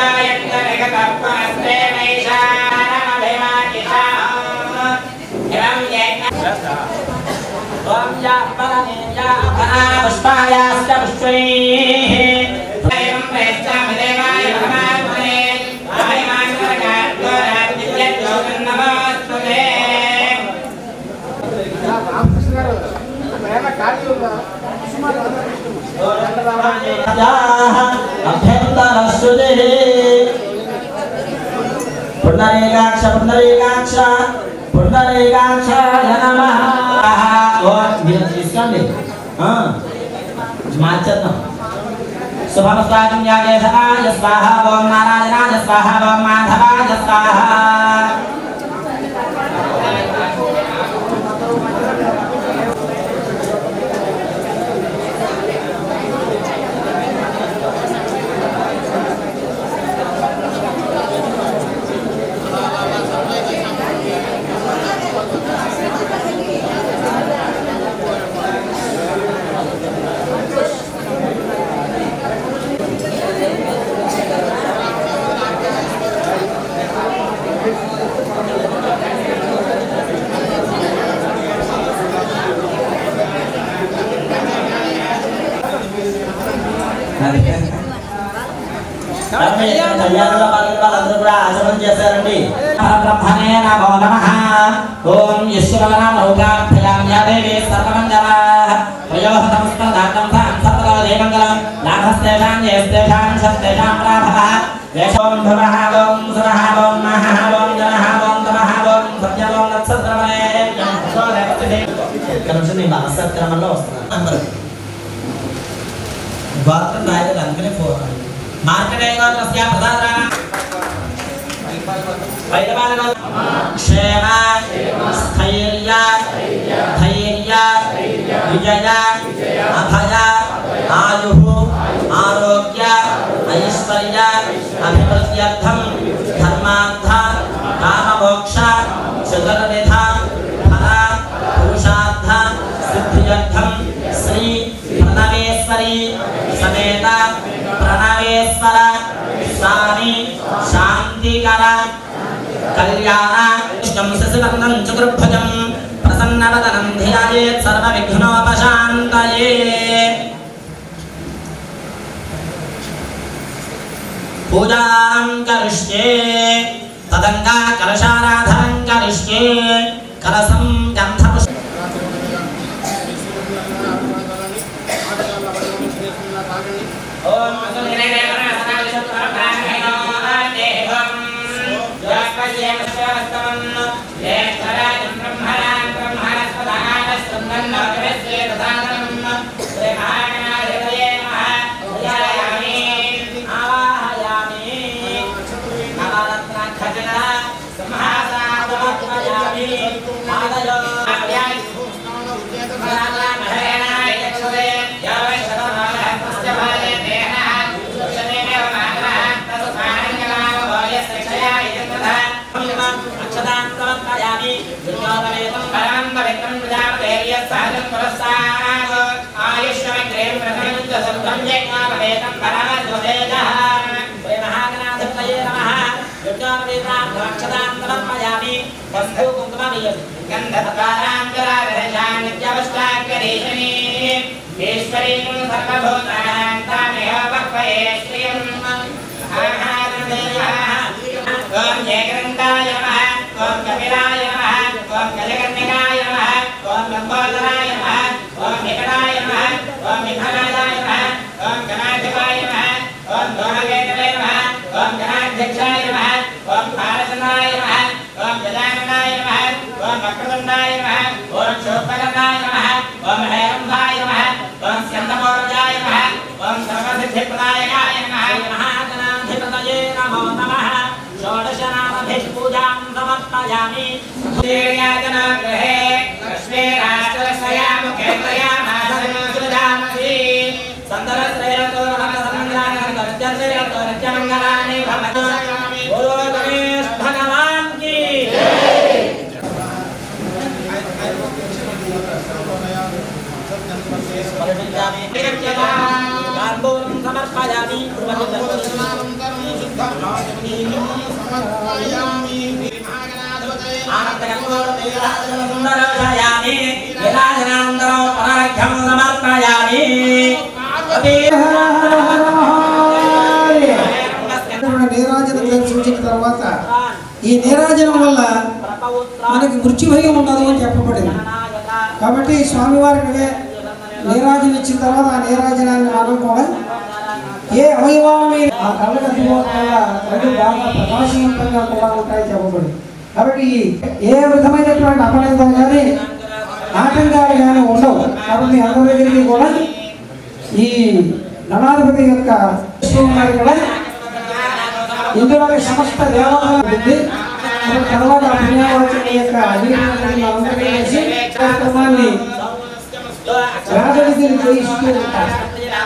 పుష్పాయాశ్చ పుష్పైః ఏవం ప్రేష్టామి దేవాయ భగవాన్మనే నమోస్తుతే పుండరీకాక్ష పుండరీకాక్ష పుండరీకాక్ష నమః ఓ మీరు తీసుకోండి ఆ, మార్చేద్దాం శుభమస్వాగం యాగేశవాయ స్వాహ ఓం నారాయణాయ స్వాహ ఓం మాధవాయ స్వాహ కళ్యాణంలో పాల్గొన్న వాళ్ళందరూ కూడా ఆచరణ చేశారండి బ్రహ్మణే నమో నమః ఓం ఈశ్వరనామౌగాభ్యాం యా దేవి సర్వమంగళ ప్రయోహ సంస్కృతార్థం సాం సర్వదో దేవంగళం లాభస్తేషాం జయస్తేషాం సత్తేషాం ప్రాభవ వేషోం భవః ఓం సురః ఓం మహః ఓం జనః ఓం తమః ఓం సత్యమోం నత్సద్రమణే ఇక్కడ నుంచి నేను అవసరక్రమంలో వస్తున్నాను గోత్రం రాయలేదు అందుకనే ఫోన్ మార్కటేయోస్య ప్రసాదరామ వైదమాన క్షేమ స్థైర్య ధైర్య విజయ అభయ ఆయు ఆరోగ్య ఐశ్వర్య అభివృద్ధ్యర్థం ధర్మార్థ కామమోక్ష చతుర్విధ ఫల పురుషార్థ సిద్ధ్యర్థం శ్రీ ప్రణవేశ్వరి సమేత ప్రణవేశ్వర స్వామి శాంతికర కళ్యాణ ఇష్టం శశివర్ణం చతుర్భుజం ప్రసన్నవదనం ధ్యాయేత్ సర్వ విఘ్నోపశాంతయే పూజాం కరిష్యే తదంగా కలశారాధనం కరిష్యే కలసం గంధపుష్ప ఓం ఈశ్వరీం సర్వభూతానాం తామేవ వక్వయే శ్రియం ఓం జయగ్రంథాయ నమః ఓం కపిలాయ నమః ఓం గజకర్ణికాయ నమః ఓం లంబోదరాయ నమః ఓం నికటాయ నమః ఓం విఘ్ననాథాయ నమః ఓం గణాధిపాయ నమః ఓం దోమకేతవే నమః ఓం గణాధ్యక్షాయ నమః ఓం భారతనాయ నమః ఓం గజాననాయ నమః ఓం వక్రతుండాయ నమః ఓం శోభకర్ణాయ నమః ఓం హేరంభాయ నమః ఓం స్కందమోర్జాయ నమః ఓం సర్వసిద్ధిప్రదాయకాయ నమః మహాగణాధిపతయే నమో నమః షోడశనామభిः పూజాं సమర్పయామి గృహే లక్ష్మీరాష్ట్రస్వయాముఖే త్రయామాసనం సృజామసి సందరశ్రేయతో నమసంగ్రామతో నిత్యమంగళాని భవంతు గురు గణేష్ భగవాన్ కీ సమర్పయామి సమర్పయామి సుందరోషయామి విలాసనానందరం పరాఖ్యం సమర్పయామి నీరాజనం దర్శించిన తర్వాత ఈ నీరాజనం వల్ల మనకి మృత్యు భయం ఉండదు అని చెప్పబడింది కాబట్టి స్వామివారికి నీరాజనం ఇచ్చిన తర్వాత ఆ నీరాజనాన్ని మనం కూడా ఏ అవయవాల మీద ఆ కళ్ళకు అద్దుకోవడం వల్ల కళ్ళు బాగా ప్రకాశవంతంగా కూడా ఉంటాయి చెప్పబడింది కాబట్టి ఈ ఏ విధమైనటువంటి అపనిందం కానీ ఆటంకాలు కానీ ఉండవు కాబట్టి అందరి దగ్గరికి కూడా ఈ గణాధిపతి యొక్క ఉన్నారు ఇక్కడ ఇందులో సమస్త దేవాలయం ఉంది మరి తర్వాత పుణ్యావచన యొక్క అభివృద్ధి అందరికీ కలిసి కార్యక్రమాన్ని రాజవిధిని చేయిస్తూ ఉంటారు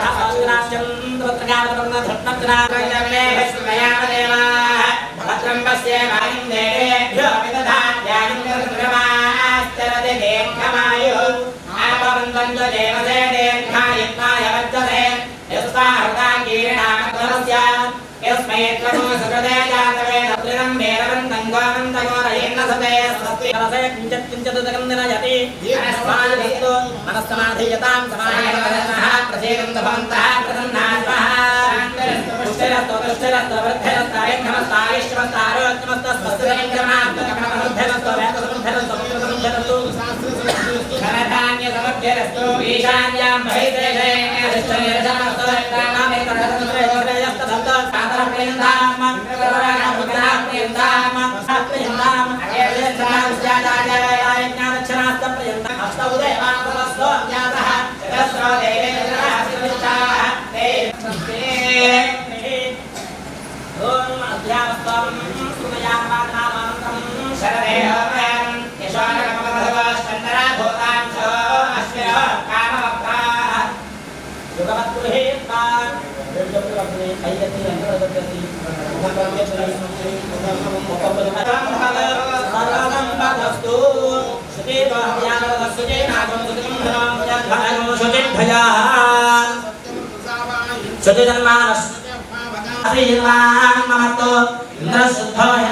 యస్మై త్వమో సుకృతే జాతవే తత్రిరం వేరవంతం గోవంతమో రయేన్న సతే స్వస్తి రసే కించత్ కించత్ జగందినయతి మనస్మాదిస్తు మనస్సమాధీయతాం సమాహితమనః ప్రసేకం భవంతః ప్రసన్నాత్మః పుష్టిరస్తు పుష్టిరస్తు వృద్ధిరస్తు ఐక్యమస్తాయిష్యమస్తు ఆరోగ్యమస్తు స్వస్తిరమించమాత్మకమృద్ధిరస్తు వేదసముద్ధరస్తు సముద్ధరస్తు ధనధాన్య సమభ్యరస్తు ఈశాన్యాం బహిర్దేశే అధిష్ఠనిరసనస్తు రామామే తదసముద్రయోదయస్తు దత్త సాదర ప్రియందామ ఇంద్రవరాణ ప్రియందామ ప్రియందామ అగేర్యందామ జాతాజాయ జ్ఞానక్షరాస్త ప్రియందామ హస్తౌ దేవాంతరస్తో జ్ఞాతః శరస్రో దేవేంద్రः అసివిష్టాः తే ఓం అధ్యావస్వం సుమయామానామంతం శరదేహోపయం యశోనకమభగవాష్టందరా భూతాంశో అశ్విన కామవక్తాః యుగమద్గృహేత్తాన్ ఐదతి అంతరగతి సర్వసంపదస్తు శుచేత్వయానవదస్తు చేనాగం సుఖం ధనం యద్భయం శుచిద్భయా శుచిజన్మానస్ శ్రీజన్మాన్మమత్తో ఇంద్రశుద్ధోయన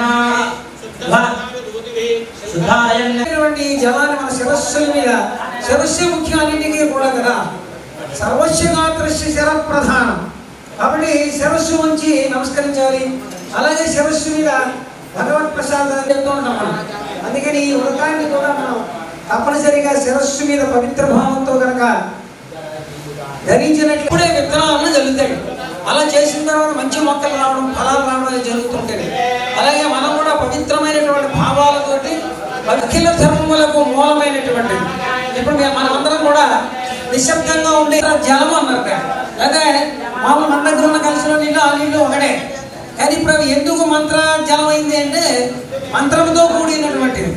శుద్ధాయన్ ఉన్నటువంటి ఈ జలాన్ని మన శిరస్సుల మీద శిరస్సు ముఖ్యం అన్నింటికీ కూడా కదా సర్వస్వగాత్రస్య శిర ప్రధానం కాబట్టి శిరస్సు ఉంచి నమస్కరించాలి అలాగే శిరస్సు మీద భగవత్ ప్రసాదాన్ని చెప్తూ ఉంటాం మనం అందుకని ఈ వ్రతాన్ని కూడా మనం తప్పనిసరిగా శిరస్సు మీద పవిత్ర భావంతో కనుక ధరించినట్లే విత్తనాలను జల్లుతాయి అలా చేసిన తర్వాత మంచి మొక్కలు రావడం ఫలాలు రావడం అనేది జరుగుతుంటుంది అలాగే మనం కూడా పవిత్రమైనటువంటి భావాలతోటి అఖిల ధర్మములకు మూలమైనటువంటి ఇప్పుడు మేము మనమందరం కూడా నిశ్శబ్దంగా ఉండే జలం అన్నారు కదా. అదే మామూలు మన దగ్గర ఉన్న కలిసిన నీళ్ళు ఆ నీళ్ళు ఒకటే కానీ ఇప్పుడు అవి ఎందుకు మంత్ర జలం అయింది అంటే మంత్రంతో కూడినటువంటిది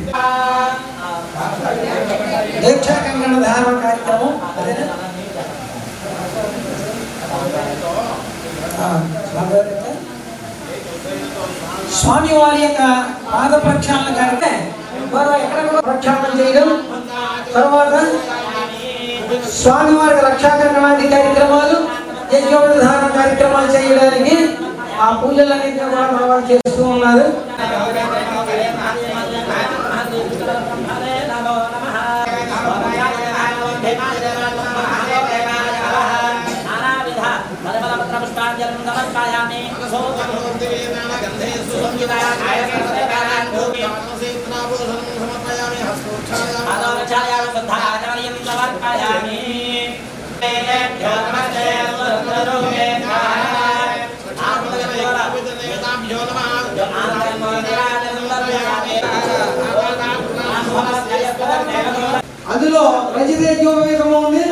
దీక్షా కంగణ ధారణ కార్యక్రమం అదేనా ఆ, భగవద్గీత. స్వామి వారి యొక్క పాద ప్రక్షాళన కార్యక్రమం వారు ఎక్కడ కూడా ప్రక్షాళన చేయడం తర్వాత స్వామి వారికి రక్షాకరణాది కార్యక్రమాలు యజ్ఞోపధారణ కార్యక్రమాలు చేయడానికి ఆ పూజలన్నింటినీ కూడా మన వాళ్ళు చేస్తూ ఉన్నారు అందులో రజితేజోపేతము ఉంది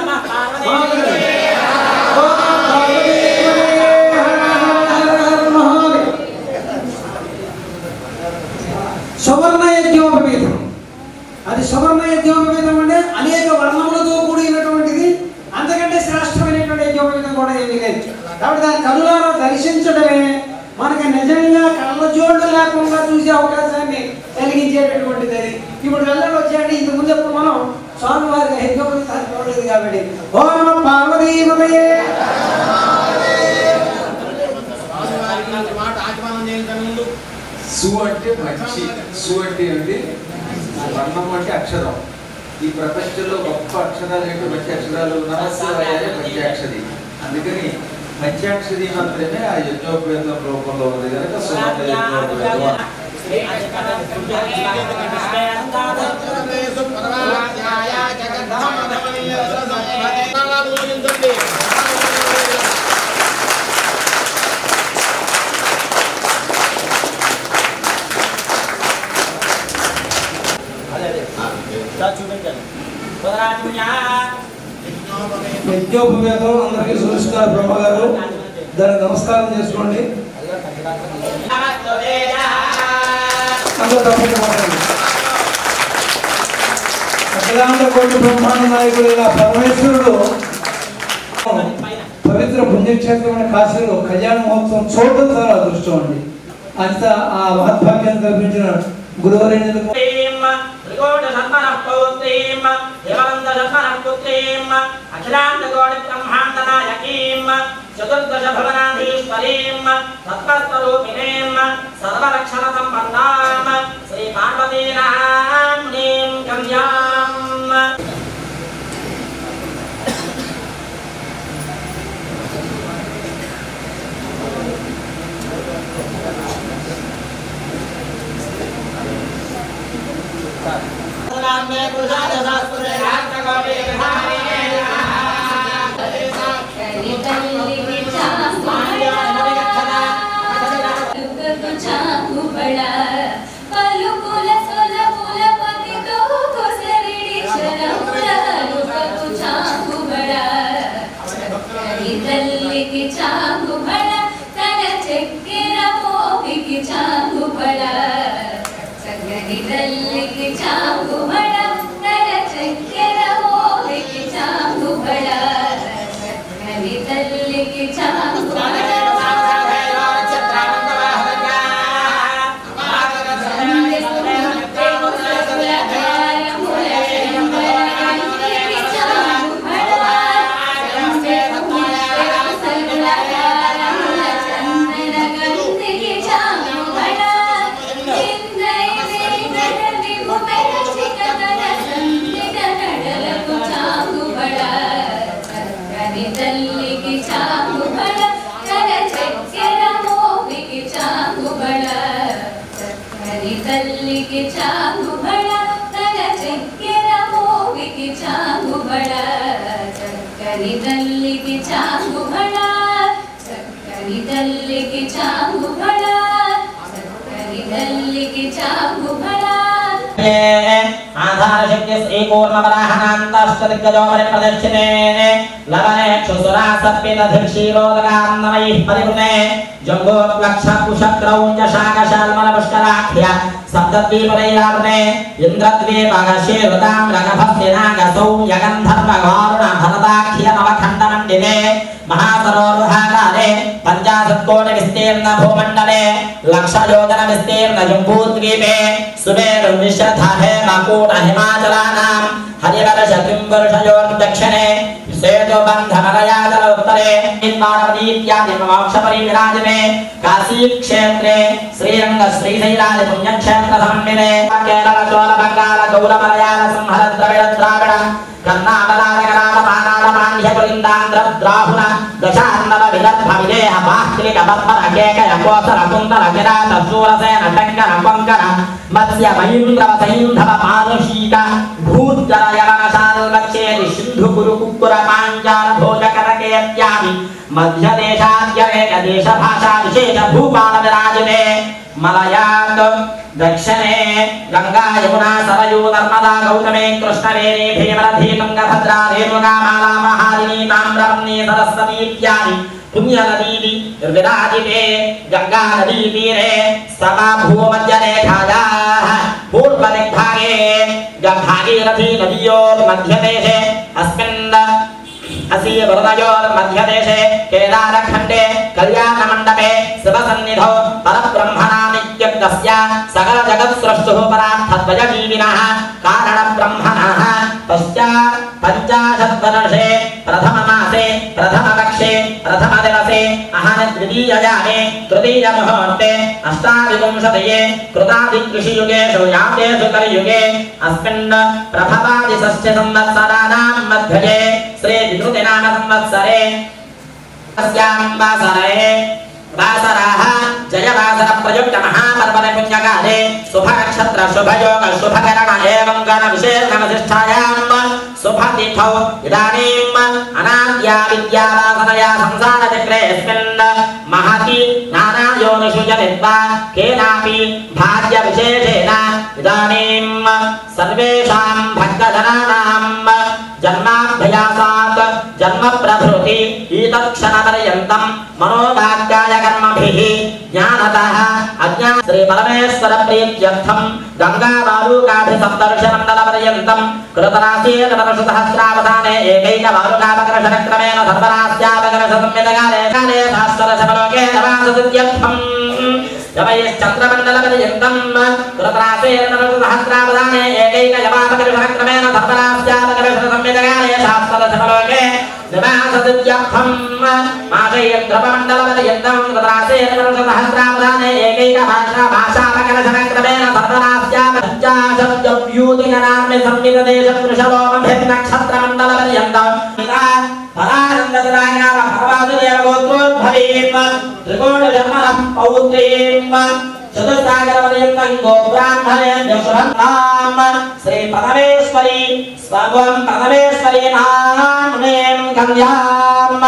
సువర్ణ యజ్ఞోపవేదం అది సువర్ణ యజ్ఞోపవేదం అంటే అనేక వర్ణములతో కూడినటువంటిది అంతకంటే శ్రేష్టమైనటువంటి యజ్ఞోపవేదం కూడా ఏమీ లేదు కాబట్టి దాని కనులారా దర్శించడమే మనకి నిజంగా కళ్ళ జోళ్ళు లేకుండా చూసే అవకాశాన్ని కలిగించేటటువంటిది అది ఇప్పుడు వెళ్ళడం వచ్చాయంటే ఇంత ముందు ఎప్పుడు మనం స్వామివారి యజ్ఞోపవేదాన్ని చూడలేదు కాబట్టి ఓ నమ పార్వతీపతయే సు అంటే మంచి సు అంటే ఏంటి వర్ణము అంటే అక్షరం ఈ ప్రపంచంలో గొప్ప అక్షరాలు ఏంటో మంచి అక్షరాలు నమస్కారాలే పంచాక్షరి అందుకని పంచాక్షరి మాత్రమే ఆ యజ్ఞోపేతం రూపంలో ఉంది కనుక సుమంత యజ్ఞోపేతం యజ్ఞోపవేతం అందరికీ సూచిస్తారు బ్రహ్మగారు దానికి నమస్కారం చేసుకోండి అందరూ తప్పక మాట్లాడండి. అఖిలాండ కోటి బ్రహ్మాండ నాయకుడైన పరమేశ్వరుడు పవిత్ర పుణ్యక్షేత్రమైన కాశీలో కళ్యాణ మహోత్సవం చూడటం చాలా అదృష్టం అండి అంత ఆ మహద్భాగ్యం కల్పించిన గురువరేణులకు చతుర్దశ భవనాధీశ్వరీం తత్వస్వరూపిణీం సర్వలక్షణ సంపన్నాం శ్రీ పార్వతీనాం నీం కన్యాం పలుకుల సొలపుల పతితో కొసరిడి శరముల హలుకకు చాకుబడ చక్కని తల్లికి చాకుబడ తన చెక్కిన మోపికి చాకుబడ చక్కని తల్లికి చాకుబడ తన చెక్కిన మోపికి చాకుబడ చక్కని తల్లికి చాకుబడ తల్లికి చాకుబడ కర చక్కెర మోపికి చాకుబడ చక్కని తల్లికి చాకుబడ తన చక్కెర మోపికి చాకుబడ చక్కని తల్లికి చాకుబడ చక్కని తల్లికి చాకుబడ చక్కని తల్లికి చాకుబడ ఆధారశక్తి శ్రీకూర్మవరాహనాంతష్టదిగ్గజోపరి ప్రదక్షిణే లవనే క్షుసురా సర్పిత ధృక్షీరోదకాన్నమై పరిపునే జంగోప్లక్ష కుశక్రౌంజ శాకశాల్మల పుష్కరాఖ్య సప్తద్వీపరైరావృతే ఇంద్రద్వీపగశీరుతాం రగభస్యనాగసౌ యగంధర్వగారుణ భరతాఖ్య నవఖండమండితే మహాసరోరుహాకారే పంచాశత్కోటి విస్తీర్ణ భూమండలే లక్షయోజన విస్తీర్ణ జంబూద్వీపే సుమేరు విశ్వధే మకూట హిమాచలానాం హరివర్ష కింవర్షయోర్దక్షిణే సేతుబంధమలయాచల ఉత్తరే పార్వతీత్యాది మోక్ష పరివిరాజనే కాశీ క్షేత్రే శ్రీరంగ శ్రీశైలాది పుణ్యక్షేత్ర సమన్వితే కేరళ చోళ బంగాళ గౌర మలయాళ సంహర ద్రవిడ ద్రావిడ కర్ణాటలాల కరాల పానాల మాంధ్య కులిందాంధ్ర ద్రాహుణ దశాన్నవ విదర్భ విదేహ బాహ్లిక బర్మర కేకయ కోసర కుందర కిరాత శూరసేన టంకర కొంకర మత్స్య మయూంద్రవ సైంధవ పాదశీక భూద్గర యవన శాల్వచ్చేది సింధు కురు కుక్కుర పాంచాల భోజ కరకేత్యాది మధ్య దేశాద్యవేక దేశ భాషా విశేష భూపాల విరాజితే మలయాత్ దక్షిణే గంగా యమునా సరయూ నర్మదా గౌతమే కృష్ణవేణి భీమరథీ తుంగభద్రా రేణుగా మాలా మహాదిని తామ్రవర్ణి సరస్వతి ఇత్యాది పుణ్యనదీది విరాజితే గంగా నదీ తీరే సమా భూమధ్యరేఖాయాः పూర్వదిగ్భాగే గంభాగీరథీ నదీయోర్మధ్యదేశే అస్మిन् असि वरदयोर्मध्यदेशे केदारखण्डे कल्याणमण्डपे शिवसन्निधौ परब्रह्मणा नित्यग्नस्य सकलजगत्सृष्टुः परार्थद्वयजीविनः कारणब्रह्मणः पश्चात् पञ्चाशद्वर्षे प्रथममासे प्रथमपक्षे प्रथमदिवसे अहनि द्वितीययामे తృతీయ ముహూర్తే అష్టావింశతయే కృతాదికృషియుగేషు యాతేషు కలియుగే అస్మిన్ ప్రభవాది షష్ఠ సంవత్సరాణాం మధ్యే శ్రీ వికృతి నామ సంవత్సరే अस्यां वासरे वासराः जयवासर प्रयुक्त महापर्वण पुण्यकाले शुभनक्षत्र शुभयोग शुभकरण एवं गण विशेषणवसिष्ठायां शुभतिथौ इदानीम् अनाद्या विद्यावासनया संसारचक्रेऽस्मिन् महति नानायोनिषु जनित्वा केनापि भाग्यविशेषेण इदानीं सर्वेषां भक्तजनानां जन्माभ्यासात् जन्म प्रभृति ईतक्षणपर्यन्तं मनोवाक्याय कर्मभिः ज्ञानतः अज्ञा श्री परमेश्वर प्रीत्यर्थं गङ्गाबालूकाभिसप्तर्षमण्डलपर्यन्तं कृतराशीन वर्षसहस्रावधाने एकैकबालुकापकर्षणक्रमेण सर्वरास्यापकर्षसंविदकाले काले भास्वरशमलोके नवासदित्यर्थम् यमयश्चन्द्रमण्डलपर्यन्तं कृतराशीन वर्षसहस्रावधाने एकैकयवापकर्षणक्रमेण सर्वरास्यापकर्षसंविदकाले भास्वरशमलोके निवासदित्यर्थं माशयद्रवमण्डलपर्यन्तं कृतराशीन वर्षसहस्रावधाने एकैकभाषा भाषापकर्षणक्रमेण सर्वरास्यापञ्चाशब्दव्यूतिगणाम्य संविददेशं वृषभोमभिर्नक्षत्रमण्डलपर्यन्तं परानन्दसदाज्ञान भगवासुदेवगोत्रोद्भवीम् त्रिकोणजन्मनः पौत्रीम् चतुस्सागरपर्यन्तं गोब्राह्मणेभ्य शुभन्नाम श्री परमेश्वरी स्वगं परमेश्वरी नाम्नीं कन्याम्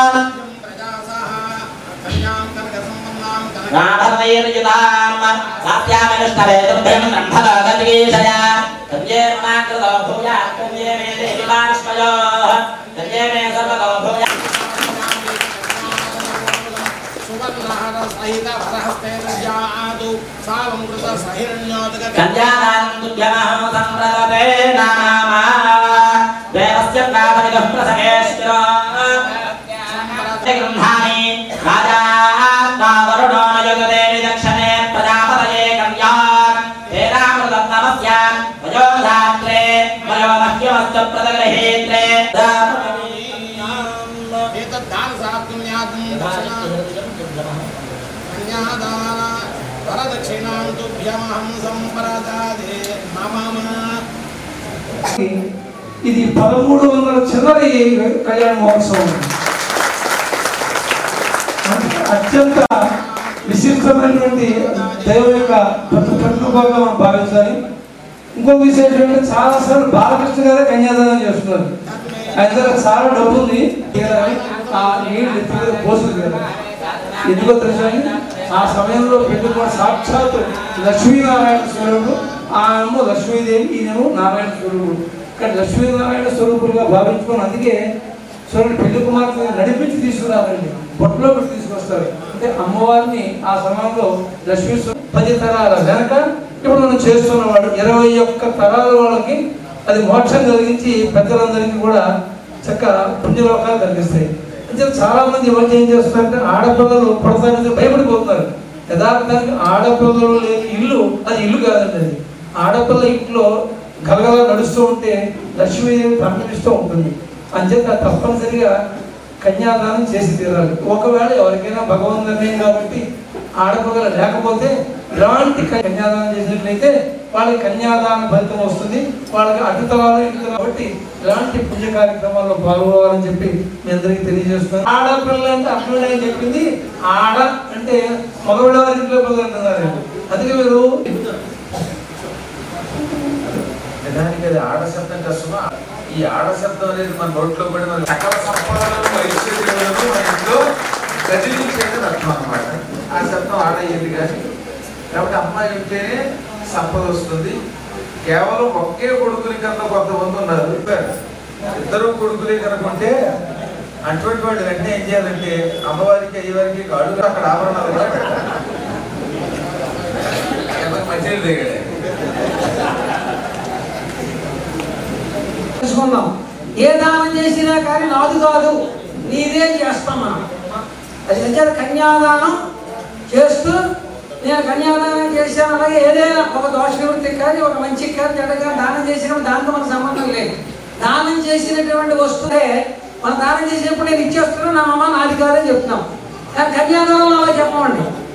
गाढर्णैर्युताम् सात्यामनुष्ठवेदुभ्यं ब्रह्मलोकजिगीषया कन्ये मनाकृतो भूया कन्ये मे देहि वाष्पयोः कन्ये मे सर्वतो भूया कल्याणां तुभ्यमहं सम्प्रदते नाम देवस्य प्राथमिकः प्रसवेश्वरो गृह्णामि राजा वरुणो न युगते विदक्षणे प्रजापतये कल्यान् हेरामृतं नमस्यान् वयो धात्रे वयो मह्यमस्तु प्रदगृहेत्रे వరదక్షిణాం తుభ్యమహం సంప్రదాదే మమ ఇది పదమూడు వందల చిల్లరి కళ్యాణ మహోత్సవం అంటే అత్యంత విశిష్టమైనటువంటి దైవం యొక్క ప్రతి ప్రతిభగా మనం భావించాలి ఇంకో విశేషం ఏంటంటే చాలా సార్లు బాలకృష్ణ గారే కన్యాదానం చేస్తున్నారు ఆయన దగ్గర చాలా డబ్బు ఉంది తీరాలి. ఆ నీళ్ళు ఎత్తి మీద పోసులు తీరాలి. ఎందుకో తెలుసా అండి? ఆ సమయంలో పెట్టుకున్న సాక్షాత్ లక్ష్మీనారాయణ స్వరూపుడు ఆమెమో లక్ష్మీదేవి ఈయనేమో నారాయణ స్వరూపుడు కానీ లక్ష్మీనారాయణ స్వరూపుడుగా భావించుకొని అందుకే చూడండి పెళ్లి కుమార్తె నడిపించి తీసుకురారండి బొట్టులో పెట్టి తీసుకొస్తారు అంటే అమ్మవారిని ఆ సమయంలో లక్ష్మీ స్వ- పది తరాల వెనక ఇప్పుడు మనం చేస్తున్నవాడు ఇరవై ఒక్క తరాల వాళ్ళకి అది మోక్షం కలిగించి పెద్దలందరికీ కూడా చక్క పుణ్యలోకాలు కలిగిస్తాయి అంటే చాలా మంది ఈ మధ్య ఏం చేస్తున్నారంటే ఆడపిల్లలు పడతానికి భయపడిపోతున్నారు యథార్థానికి ఆడపిల్లలు లేని ఇల్లు అది ఇల్లు కాదండి అది ఆడపిల్ల ఇంట్లో గలగల నడుస్తూ ఉంటే లక్ష్మీదేవి ప్రకటిస్తూ ఉంటుంది అంచేత తప్పనిసరిగా కన్యాదానం చేసి తీరాలి ఒకవేళ ఎవరికైనా భగవంతు నిర్ణయం కాబట్టి ఆడపిల్లలు లేకపోతే ఇలాంటి కన్యాదానం చేసినట్లయితే వాళ్ళకి కన్యాదాన ఫలితం వస్తుంది వాళ్ళకి అడ్డుతరాలు ఇటుతరాలు కాబట్టి ఇలాంటి పుణ్య కార్యక్రమాల్లో పాల్గొవాలని చెప్పి మీ అందరికీ తెలియజేస్తున్నాను ఆడపిల్ల అంటే అర్థం ఏం చెప్పింది ఆడ అంటే మగవాళ్ళ ఇంట్లో పిల్లలు అంటున్నారు అందుకే మీరు నిజానికి అది ఆడ శబ్దం కష్టమా ఈ ఆడ శబ్దం అనేది మన నోట్లో పడి మన సకల సంపదలను ఐశ్వర్యాలను మన ఇంట్లో కదిలించేది అర్థం అన్నమాట ఆ శబ్దం ఆడ అయ్యేది కానీ కాబట్టి అమ్మాయి ఉంటేనే సంపద వస్తుంది కేవలం ఒకే కొడుకుని కన్నా కొంతమంది ఉన్నారు ఇద్దరు కొడుకులే కనుకుంటే అటువంటి వాళ్ళు వెంటనే ఏం చేయాలంటే అమ్మవారికి అయ్యవారికి అడుగు అక్కడ ఆభరణాలు కూడా పెట్టాలి ఎవరికి మంచిది దిగాడు తెలుసుకున్నాం ఏ దానం చేసినా కానీ నాది కాదు నీదే చేస్తాం మనం అది నిజాల కన్యాదానం చేస్తూ నేను కన్యాదానం చేశాను అలాగే ఏదైనా ఒక దోష నివృత్తికి కానీ ఒక మంచికి కానీ చెడ్డగా దానం చేసినప్పుడు దాంతో మనకు సంబంధం లేదు దానం చేసినటువంటి వస్తువే మనం దానం చేసినప్పుడు నేను ఇచ్చేస్తున్నాను నా అమ్మ నాది కాదని చెప్తున్నాం కానీ కన్యాదానం అలా చెప్పమండి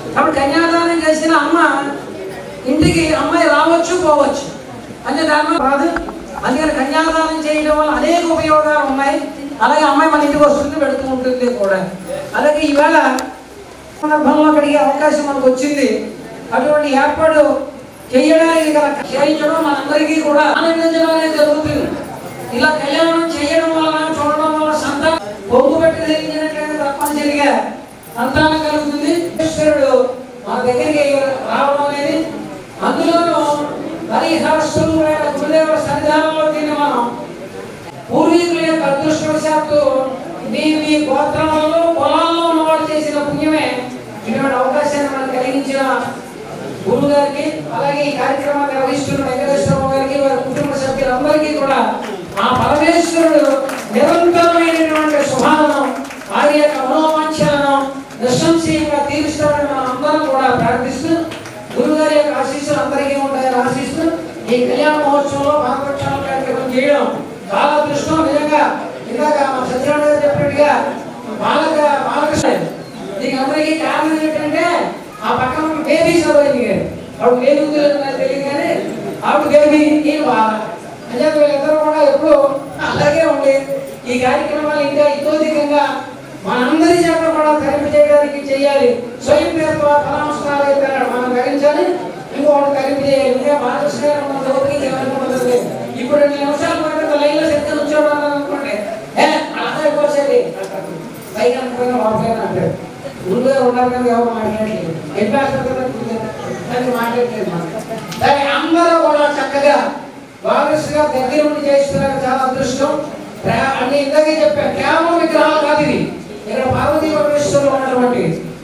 కాబట్టి కన్యాదానం చేసిన అమ్మ ఇంటికి అమ్మాయి రావచ్చు పోవచ్చు అంటే దాని రాదు అందుకని కన్యాదానం చేయడం వల్ల అనేక ఉపయోగాలు ఉన్నాయి అలాగే అమ్మాయి మన ఇంటికి వస్తుంది పెడుతూ ఉంటుంది కూడా అలాగే ఈవేళ సందర్భంలో అక్కడికి అవకాశం మనకు వచ్చింది అటువంటి ఏర్పాటు చేయడానికి గల చేయించడం మనందరికీ కూడా ఆనందించడం అనేది జరుగుతుంది ఇలా కళ్యాణం చేయడం వల్ల చూడడం వల్ల సంతానం పొంగు పెట్టి ధరించినట్లయితే తప్పనిసరిగా సంతానం కలుగుతుంది ఈశ్వరుడు మన దగ్గరికి రావడం అనేది అందులోనూ మరి సరస్వరుడైన గురుదేవుల సన్నిధానంలో దీన్ని మనం పూర్వీకుల యొక్క అదృష్టవశాత్తు మీ మీ గోత్రాలలో పొలాల్లో ఉన్నవాడు చేసిన పుణ్యమే ఇటువంటి అవకాశాన్ని మనకు కలిగించిన గురువు గారికి అలాగే ఈ కార్యక్రమాన్ని నిర్వహిస్తున్న వెంకటేశ్వరరావు గారికి వారి కుటుంబ సభ్యులందరికీ కూడా ఆ పరమేశ్వరుడు నిరంతరమైనటువంటి శుభాలను వారి యొక్క మనోవాంఛలను నిస్సంశయంగా తీరుస్తాడని మనం అందరం కూడా ప్రార్థిస్తూ గురువు గారి యొక్క ఆశీస్సులు అందరికీ ఉంటాయని ఆశిస్తూ ఈ కళ్యాణ మహోత్సవంలో భాగపక్షాల కార్యక్రమం చేయడం చాలా అదృష్టం నిజంగా ఇందాక మా సత్యనారాయణ గారు చెప్పినట్టుగా బాలక బాలకృష్ణ దీనికి అందరికీ కారణం ఏంటంటే ఆ పక్కన ఉన్న బేబీ చదవండి గారు ఆవిడ బేబీ ఉందో లేదో నాకు తెలియదు కానీ ఆవిడ బేబీ నేను బాల అంటే వీళ్ళందరూ కూడా ఎప్పుడు అలాగే ఉండి ఈ కార్యక్రమాలు ఇంకా ఇతోధికంగా మనందరి చేత కూడా తరింపు చేయడానికి చేయాలి స్వయం పేరుతో ఫలాంశాలు అయితే మనం గ్రహించాలి ఇంకొకటి తరింపు చేయాలి ఇంకా బాలకృష్ణ గారు మన లోపలికి ఏమనుకుంటుంది ఇప్పుడు రెండు నిమిషాల పాటు లైన్లో శక్తి ఉంచడం అనుకోండి ఏ అలా అయిపోసేది అంటారు పైగా అనుకున్న లోపలైనా అంటారు గురుగారు ఉన్నారు కదా ఎవరు మాట్లాడలేదు చెప్పేస్తారు కదా గురుగారు దాన్ని మాట్లాడలేదు మనం దాన్ని అందరూ కూడా చక్కగా బాలకృష్ణ దగ్గర ఉండి చేస్తున్నారు చాలా అదృష్టం ప్రా- అని ఇందాకే చెప్పాను కేవలం విగ్రహాలు కాదు ఇది ఇక్కడ పార్వతీ పరమేశ్వరులు ఉన్నటువంటి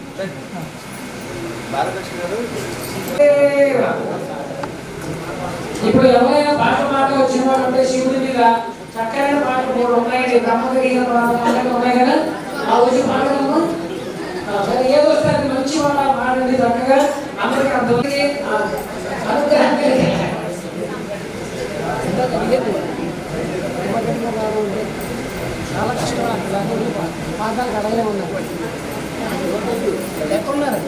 ఇప్పుడు ఎవరైనా పాట మాట వచ్చిన వాళ్ళు ఉంటే శివుడి మీద చక్కనైన పాటలు మూడు ఉన్నాయండి బ్రహ్మగిరిగిన పాటలు ఉన్నాయి కదా ఆ వచ్చి పాటలు సరే ఏదో వస్తారు మంచి మాట పాడండి చక్కగా అందరికీ అర్థమయ్యి ఆ, అనుగ్రహం కలిగి. చాలా కష్టం పాదాలకు అడగలే ఉన్నారు ఎక్కడున్నారు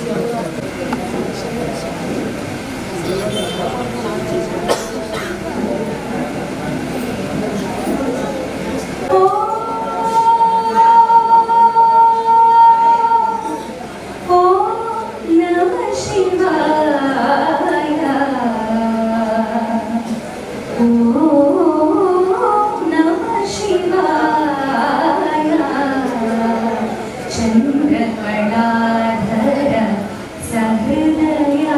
ఓ నమ శివాయ ఓ నమ శివాయ చంద్రకళాధర సహృదయా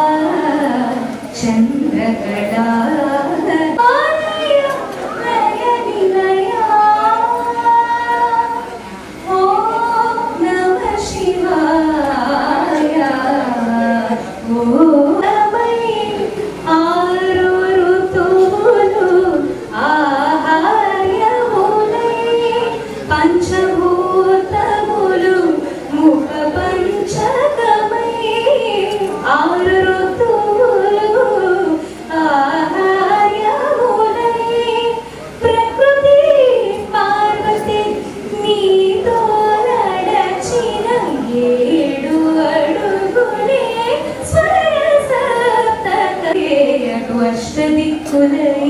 చంద్రకళాధర నయనిలయా ఓ నమ శివాయ ఓ నమై ఆరు ఋతువులు ఆహార్యములై పంచభూతములు ముఖ పంచకమై ఆరు ఋతువులు ఆహార్యములై ప్రకృతి పార్వతి నీతో నడచిన ఏడు అడుగులే స్వరసప్తకేయటు అష్టదిక్కులై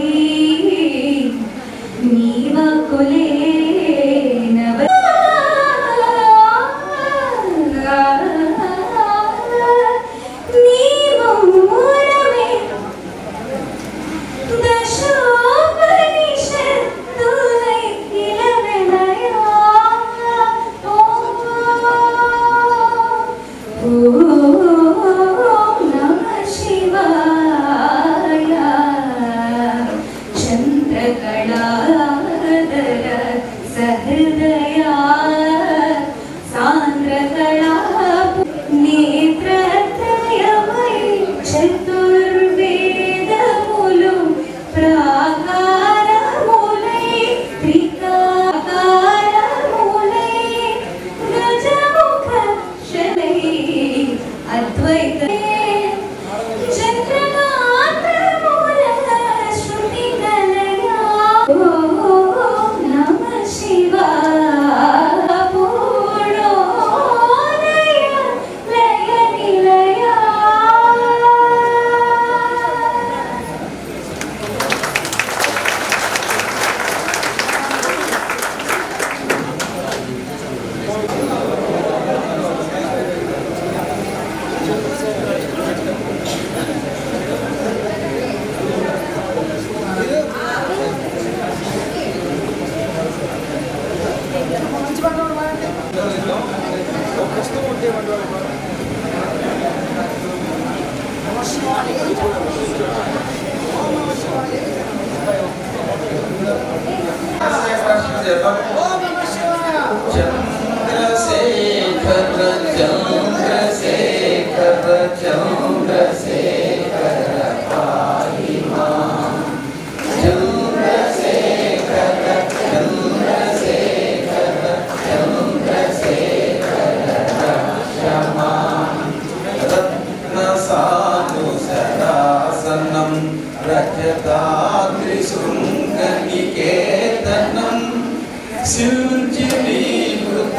నీవకులే నవ నీవు మూలమే దశోపనిషత్తులై ఇలవెలయా. ఓం నమః శివాయ. చంద్రకళాధర రజతాద్రిశృంగనికేతనం శిల్జినీకృత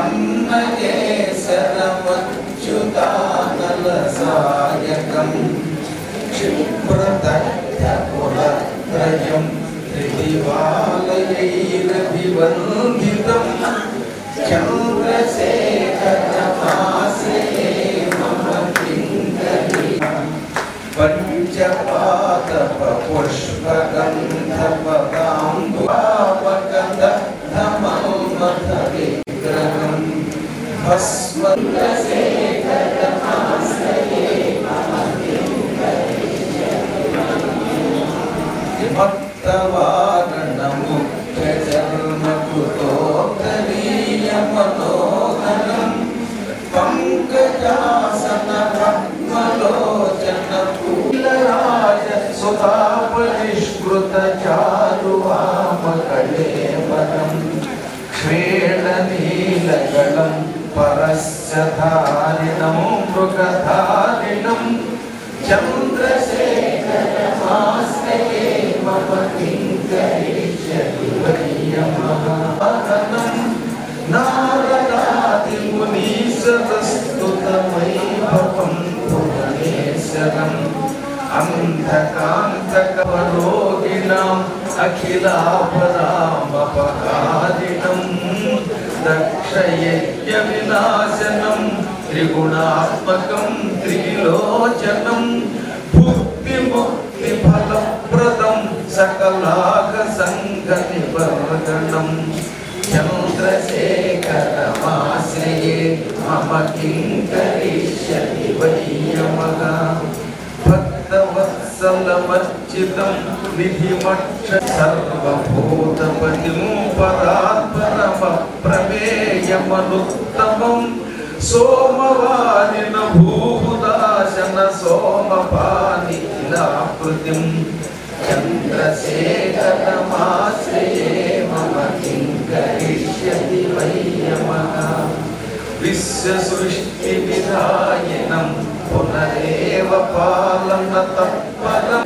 పన్నగేశరమచ్యుతానల సాయకం క్షిప్రదగ్ధపురత్రయం త్రిదివాలయైరభివందితం చంద్రశేఖరమాసే మమ కింకరీ పంచపాతప పుష్పగంధపదాంబువగంధమల్మథ విగ్రహం భక్తవారణముఖజన్మకుతోత్తరీయమనోహరం పంకజాసన పద్మలోచన పూలరాజ సుతాపరిష్కృత చారువామకళేవరం క్షేళనీలగళం పరస్యధారిణం మృగధారిణం చంద్రశేఖరమాశ్రయే మమ కింకరిష్యతి వయ్యమహారణం నారదాదిమునీశతస్తుతమైభవం భువనేశ్వరం అంధకాంతకరోగిణాం అఖిలాపరామపకారిణం దక్షయజ్ఞ వినాశనం త్రిగుణాత్మకం త్రిలోచనం భుక్తి ముక్తి ఫలప్రదం సకలాక సంగతి వర్గణం చంద్రశేఖరమాశ్రయే మమ కింకరిష్యతి వయ్యమగ భక్తవత్సలమర్చితం నిధిమక్ష సర్వభూతపతిం పరాత్పరమ ప్రమేయమనుత్తమం సోమవారిన భూదాశన సోమపాని ఇలాకృతిం చంద్రశేఖరమాశ్రయే మమ కింకరిష్యతి వయ్యమః విశ్వసృష్టి విధాయనం పునరేవ పాలన తత్పరం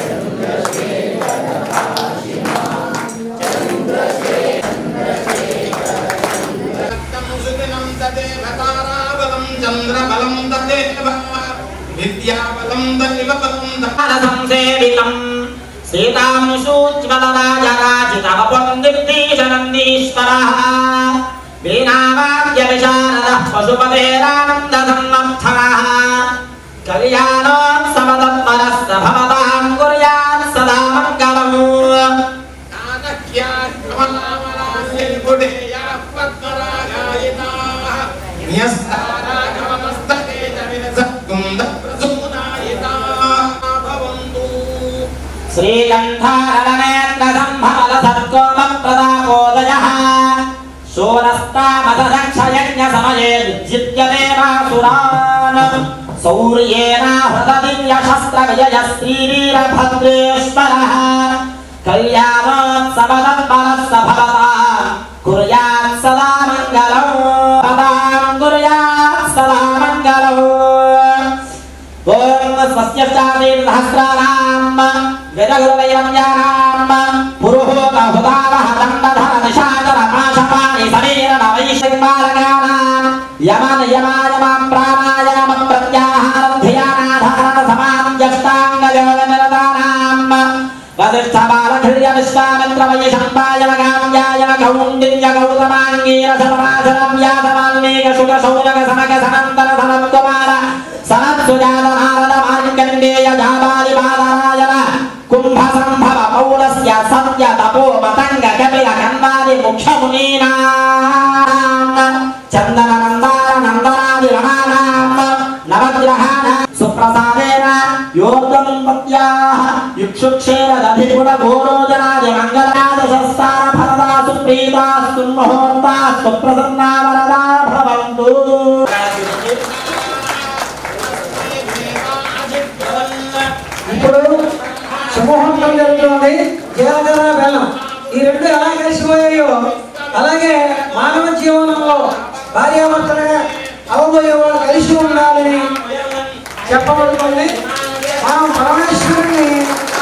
రక్తం సుదినం తదేవ తారాబలం చంద్రబలం తదేవ విద్యాబలం దైవ బలం భారతం సేవితం సీతానుసూజ్వలరాజరాజితవపుర్నిర్దేశనందీశ్వరः వీణావాద్య విశారదः పశుపతేరానందసమ్మర్థనः కళ్యాణోత్సవతత్పరः స భవతాం కుర్యాత్ సదా మంగళం श्रीकण्ठारणनेत्रसम्भवलसत्कोमप्रदापोदयः शूरस्तामदक्षयज्ञसमये विजित्यदेवासुरान् सौर्येनाहृतदिव्यशस्त्रविजयः श्रीवीरभद्रेश्वरः कल्याणोत्सवदत्परः स भवता कुर्यात् सदा मङ्गलौ पदां कुर्यात् सदा मङ्गलौ ॐ स्वस्य सहस्राणाम् वेदगुरुवैरव्यानाम् पुरुहूतहुतावः दण्डधर निशाचर पाशपाणि समीरणवैश्वबालकानाम् यमन यमायमां प्राणायाम प्रत्याहारं धियानाधारण समानं जष्टाङ्गयोगनिरतानाम् वसिष्ठबालधृर्य विश्वामित्र वैशम्पायमगाम्यायम कौण्डिन्य गौतमाङ्गीरसमाचरं यातमाल्मेघ सुख सौनक सनक सनन्दन सनं कुमार सनत्सुजात नारद मार्कण्डेय जाबालि बालरायण कुम्भ सम्भव पौलस्य सत्य तपो मतङ्ग कपिल कन्वादि मुख्यमुनीनाम् चन्दन नन्दार नन्दनादि रमाणाम् नवग्रहाणां सुप्रसादेन योगं पत्याः युक्षुक्षेरदधिगुण घोरोजनादि मङ्गलादशस्तार फलदा सुप्रीतास्तु मुहूर्तास्तु प्रसन्ना वरदा भवन्तु ఇప్పుడు శుభముహూర్తం జరుగుతుంది జీలకర్ర బెల్లం ఈ రెండు ఎలా కలిసిపోయాయో అలాగే మానవ జీవనంలో భార్యాభర్తలుగా అవబోయే వాళ్ళు కలిసి ఉండాలని చెప్పబడుతుంది మనం పరమేశ్వరుని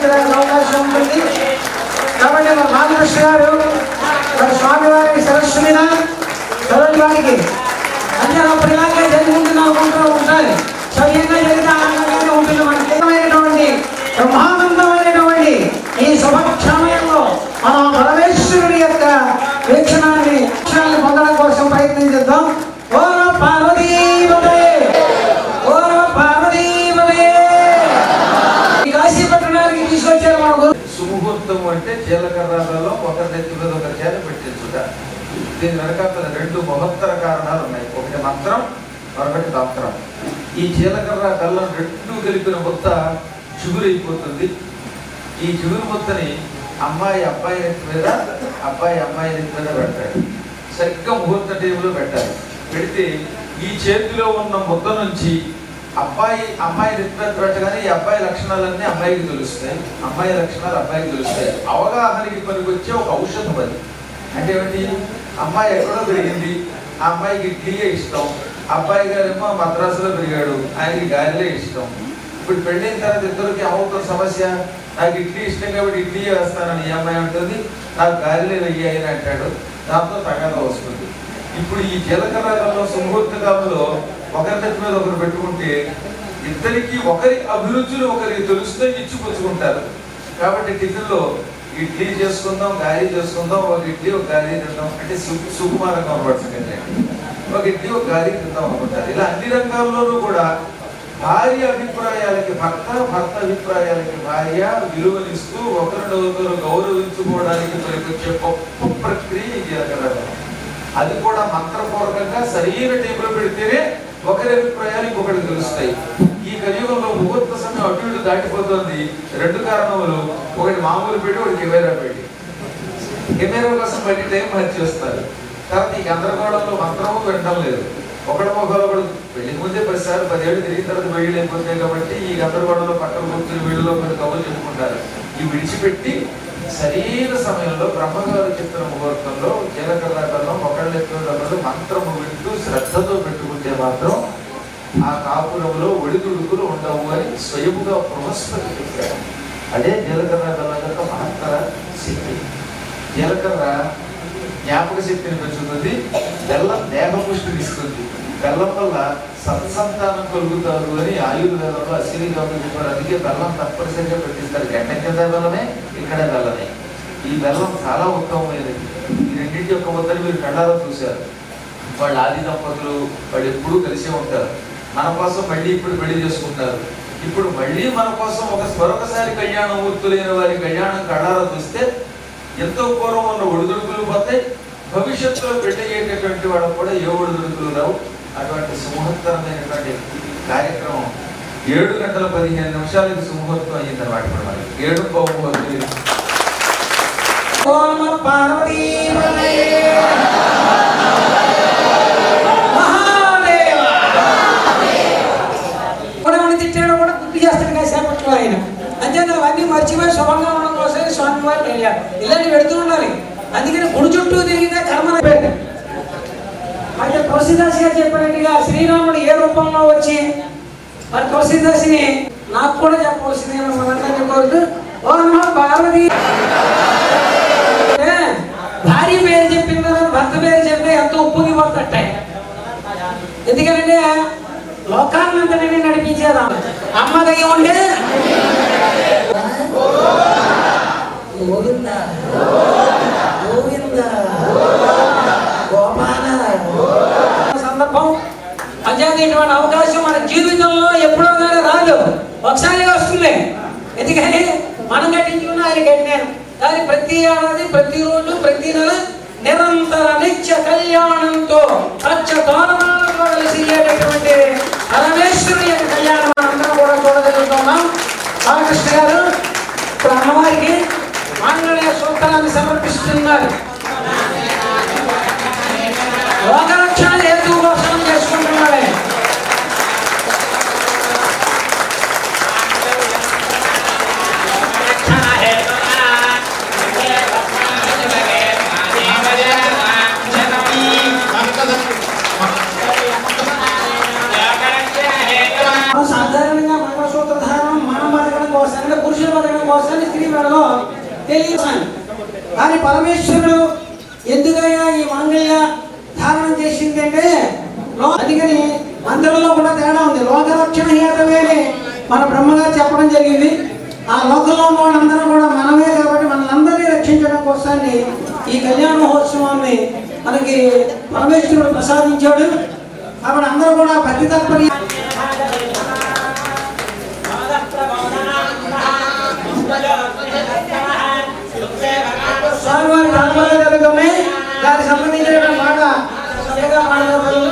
చేసేదానికి అవకాశం ఉంటుంది కాబట్టి మన రామకృష్ణ గారు మరి స్వామివారికి సరస్సు మీద చదవడానికి అంటే అప్పుడు ఇలాగే జరుగుతుంది అనుకుంటూ ఉంటారు స్వయంగా జరిగితే ఆనందంగానే ఉంటుంది మనకి ఏమైనటువంటి బ్రహ్మానందమైనటువంటి ఈ శుభక్షమయంలో మనం పరమేశ్వరుడి యొక్క వీక్షణాన్ని వీక్షణాన్ని పొందడం కోసం ప్రయత్నించేద్దాం ఓ పార్వతీపదే ఓ పార్వతీపదే ఈ కాశీ పట్టణానికి తీసుకొచ్చారు మన గురు సుముహూర్తం అంటే జీలకర్రలలో ఒకరి నెత్తి మీద ఒకరి చేత పెట్టించుట దీని వెనకాల రెండు మహత్తర కారణాలు ఉన్నాయి ఒకటి మంత్రం మరొకటి తంత్రం ఈ జీలకర్ర బెల్లం రెండు కలిపిన ముద్ద చిగురైపోతుంది ఈ చిగురు ముద్దని అమ్మాయి అబ్బాయి నెత్తి మీద అబ్బాయి అమ్మాయి నెత్తి మీద పెడతాడు సరిగ్గా ముహూర్త టేబుల్లో పెట్టాలి పెడితే ఈ చేతిలో ఉన్న ముద్ద నుంచి అబ్బాయి అమ్మాయి నెత్తి మీద పెట్టగానే ఈ అబ్బాయి లక్షణాలన్నీ అమ్మాయికి తెలుస్తాయి అమ్మాయి లక్షణాలు అబ్బాయికి తెలుస్తాయి అవగాహనకి పనికొచ్చే ఒక ఔషధం అది అంటే ఏమిటి అమ్మాయి ఎక్కడో పెరిగింది ఆ అమ్మాయికి ఇడ్లీయే ఇష్టం అబ్బాయి గారేమో మద్రాసులో పెరిగాడు ఆయనకి గాలిలే ఇష్టం ఇప్పుడు పెళ్ళైన తర్వాత ఇద్దరికి ఏమవుతుంది సమస్య నాకు ఇడ్లీ ఇష్టం కాబట్టి ఇడ్లీ వేస్తానని ఈ అమ్మాయి ఉంటుంది నాకు గాలిలే వెయ్యి అని అంటాడు దాంతో తగాదా వస్తుంది ఇప్పుడు ఈ జీలకర్ర కాలంలో సుముహూర్త కాలంలో ఒకరి నెత్తి మీద ఒకరు పెట్టుకుంటే ఇద్దరికి ఒకరి అభిరుచులు ఒకరికి తెలుస్తే ఇచ్చిపుచ్చుకుంటారు కాబట్టి టిఫిన్లో ఇడ్లీ చేసుకుందాం గాలి చేసుకుందాం ఒక ఇడ్లీ ఒక గాలి తిందాం అంటే సు- సుకుమారంగా అనబడుతుంది ఒక ఇడ్లీ ఒక గాలి తిందాం అనుకుంటారు ఇలా అన్ని రంగాల్లోనూ కూడా భార్య అభిప్రాయాలకి భర్త భర్త అభిప్రాయాలకి భార్య విలువనిస్తూ ఒకరినొకరు గౌరవించుకోవడానికి పనికొచ్చే గొప్ప ప్రక్రియ ఈ జీలకర్ర బెల్లం. అది కూడా మంత్రపూర్వకంగా సరైన టైంలో పెడితేనే ఒకరి అభిప్రాయాలు ఇంకొకటి తెలుస్తాయి ఈ కలియుగంలో ముహూర్త సమయం అటు ఇటు దాటిపోతుంది రెండు కారణములు ఒకటి మామూలు పెట్టి ఒకటి కెమెరా పెట్టి కెమెరా కోసం మళ్ళీ టైం హత్య చేస్తారు తర్వాత ఈ గందరగోళంలో మంత్రము వినడం లేదు ఒకటి మొక్కలు ఒకడు పెళ్లి ముందే పదిసార్లు పదేళ్ళు తిరిగిన తర్వాత పెళ్లి అయిపోతాయి కాబట్టి ఈ గందరగోళంలో పక్కన కూర్చుని వీళ్ళలో కొన్ని కబుర్లు చెప్పుకుంటారు ఈ విడిచిపెట్టి సరైన సమయంలో బ్రహ్మగారు చెప్పిన ముహూర్తంలో జీలకర్ర బెల్లం ఒకళ్ళు ఎత్తున్నప్పుడు మంత్రము వింటూ శ్రద్ధతో పెట్టుకుంటే మాత్రం ఆ కాపురంలో ఒడిదుడుకులు ఉండవు అని స్వయముగా బృహస్పతి చెప్పాడు అదే జీలకర్ర బెల్లం యొక్క మహత్తర శక్తి జీలకర్ర జ్ఞాపక శక్తిని పెంచుతుంది బెల్లం దేహపుష్టిని ఇస్తుంది బెల్లం వల్ల సత్సంతానం కలుగుతారు అని ఆయుర్వేదంలో అశ్విని డాక్టర్ చెప్పారు అందుకే బెల్లం తప్పనిసరిగా పెట్టిస్తారు గంట కింద బెల్లమే ఇక్కడ బెల్లమే ఈ బెల్లం చాలా ఉత్తమమైనది ఈ రెండింటి యొక్క ముద్దని మీరు కళ్ళారా చూశారు వాళ్ళు ఆది దంపతులు వాళ్ళు ఎప్పుడూ కలిసే ఉంటారు మన కోసం మళ్ళీ ఇప్పుడు పెళ్లి చేసుకుంటారు ఇప్పుడు మళ్ళీ మన కోసం ఒక మరొకసారి కళ్యాణమూర్తులైన వారి కళ్యాణం కళ్ళారా చూస్తే ఎంతో పూర్వం ఉన్న ఒడిదుడుకులు పోతాయి భవిష్యత్తులో పెళ్లి అయ్యేటటువంటి వాళ్ళకు కూడా ఏ ఒడిదుడుకులు రావు అటువంటి సుముహూర్తమైనటువంటి కార్యక్రమం ఏడు గంటల పదిహేను నిమిషాలకి సుముహూర్తం అయ్యిందన్నమాట ఇప్పుడు మనకి ఏడు బహుముహూర్తం ఓం పార్వతీపదే మహాదేవ కూడా ఎవరిని తిట్టాడో కూడా గుర్తు చేస్తాడు కాసేపట్లో ఆయన అంతేత అవన్నీ మర్చిపోయి శుభంగా ఉండడం కోసమే స్వామి వారు వెళ్ళారు ఇలాంటి పెడుతూ ఉండాలి అందుకని గుడి చుట్టూ తిరిగితే కర్మ అయితే తులసిదాసి గారు చెప్పినట్టుగా శ్రీరాముడు ఏ రూపంలో వచ్చి మరి తులసిదాసిని నాకు కూడా చెప్పవలసింది మనందరినీ కోరుతూ ఓ నమః పార్వతీ అంటే భార్య పేరు చెప్పిన తర్వాత భర్త పేరు చెప్తే ఎంతో ఉప్పుకి పోతట్టే ఎందుకంటే లోకాన్నంతనే నడిపించేదా అమ్మ దయ్య ఉండే గోవింద గోవింద గోపాల సందర్భం అంచేది ఇటువంటి అవకాశం మన జీవితంలో ఎప్పుడో కానీ రాదు ఒకసారి వస్తుంది ఎందుకని మనం కట్టించుకున్న ఆయన కట్టినాను కానీ ప్రతి ఏడాది ప్రతిరోజు ప్రతి నెల నిరంతర నిత్య కళ్యాణంతో సత్య తోరణాలతో కలిసియ్యేటటువంటి పరమేశ్వరుని యొక్క కళ్యాణం అందరం కూడా చూడగలుగుతున్నాం బాలకృష్ణ గారు ఇప్పుడు అమ్మవారికి మాంగళ్య సూత్రాన్ని సమర్పిస్తున్నారు లోకరక్షణ హేతు కోసం చేసుకుంటున్నాడే సాధారణంగా మంగళసూత్ర ధారణం మనం బతకడం కోసంగా పురుషుల బతకడం కోసం స్త్రీ మెడలో తెలియసాను కానీ పరమేశ్వరుడు ఎందుకయ్యా ఈ మాంగళ్య ధారణం చేసిందంటే లో- అందుకని అందరిలో కూడా తేడా ఉంది లోకరక్షణ హేతవేని మన బ్రహ్మగారు చెప్పడం జరిగింది ఆ లోకంలో ఉన్న వాళ్ళందరూ కూడా మనమే కాబట్టి మనల్ని రక్షించడం కోసాన్ని ఈ కళ్యాణ మహోత్సవాన్ని మనకి పరమేశ్వరుడు ప్రసాదించాడు కాబట్టి అందరూ కూడా భక్తి తత్పర్య స్వామివారి తాత్పర్యాలు జరుగుతున్నాయి దానికి సంబంధించిన మాట చక్కగా పాడగలరు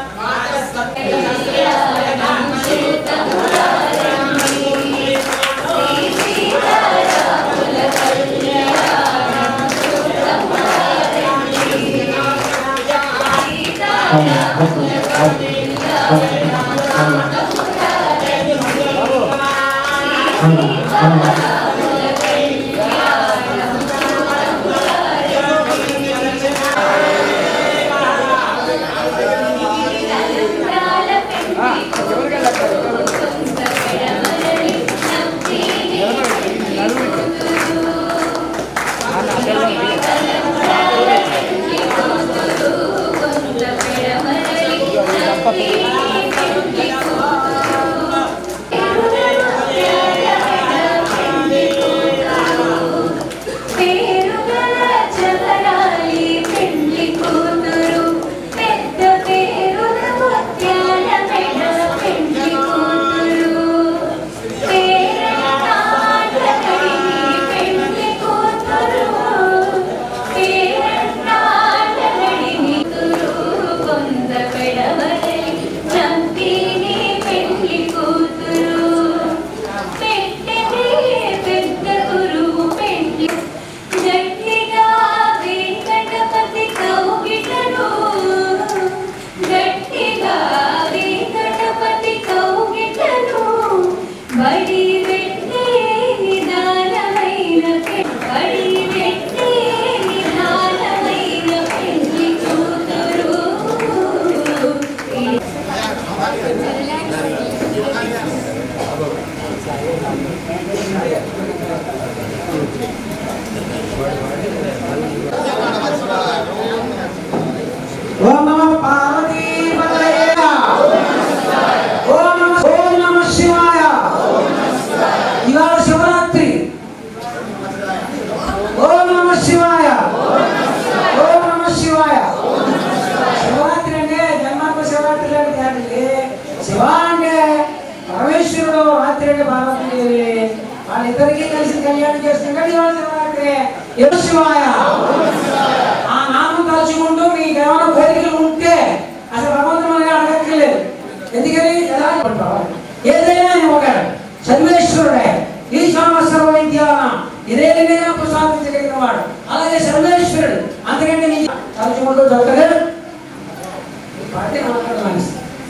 పేరుగల చవరాలి పెండ్లి కూతురు పెద్ద పేరున ముత్యాల మెడ పెండ్లి కూతురు పేరంటాడని పెండ్లి కూతురు పేరంటాడని కూతురు కొంద పెడవలి చంపిని పెండ్లి కూతురు పెట్టెనే పెద్ద గురువు పెండ్లి గట్టిగా వెంకటపతి కౌగిటను గట్టిగా వెంకటపతి కౌగిటను బడి పెట్టే నిదానమైన పె- బడి పెట్టే నిదానమైన పెళ్లి కూతురు ఓం నమ పార్వతీ పతయే ఓం నమ ఓం నమ శివాయ ఇవాళ శివరాత్రి ఓం నమ శివాయ ఓం నమ శివాయ శివరాత్రి అంటే జన్మాత్మ శివరాత్రి లాంటి కాదండి శివ అంటే పరమేశ్వరుడు రాత్రి అంటే పార్వతీదేవి వాళ్ళిద్దరికీ కలిసి కళ్యాణం చేస్తున్నారు ఇవాళ శివరాత్రి ఎరు శివాయ ఆ నామం తలుచుకుంటూ మీకు ఏమైనా కోరికలు ఉంటే అసలు భగవంతుని అడగక్కర్లేదు ఎందుకని ఎలా అనుకుంటావు? ఏదైనా ఇవ్వగలడు సర్వేశ్వరుడే ఈశ్వర సర్వైద్యాన ఇదేదైనా ప్రసాదించగలిగిన వాడు అలాగే సర్వేశ్వరుడు అందుకంటే నీ తలుచుకుంటూ దొరకలేదు ఈ పాటే మాట్లాడమని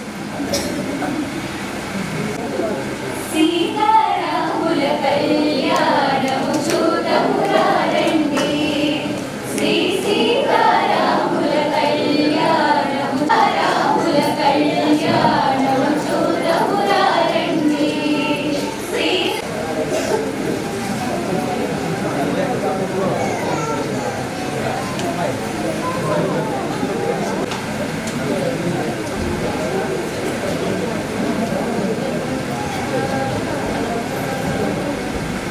సీతారాముల కళ్యాణము చూడమురారండి శ్రీ సీతారాముల కళ్యాణము రాముల కళ్యాణము చూడమురారండి శ్రీ ఓం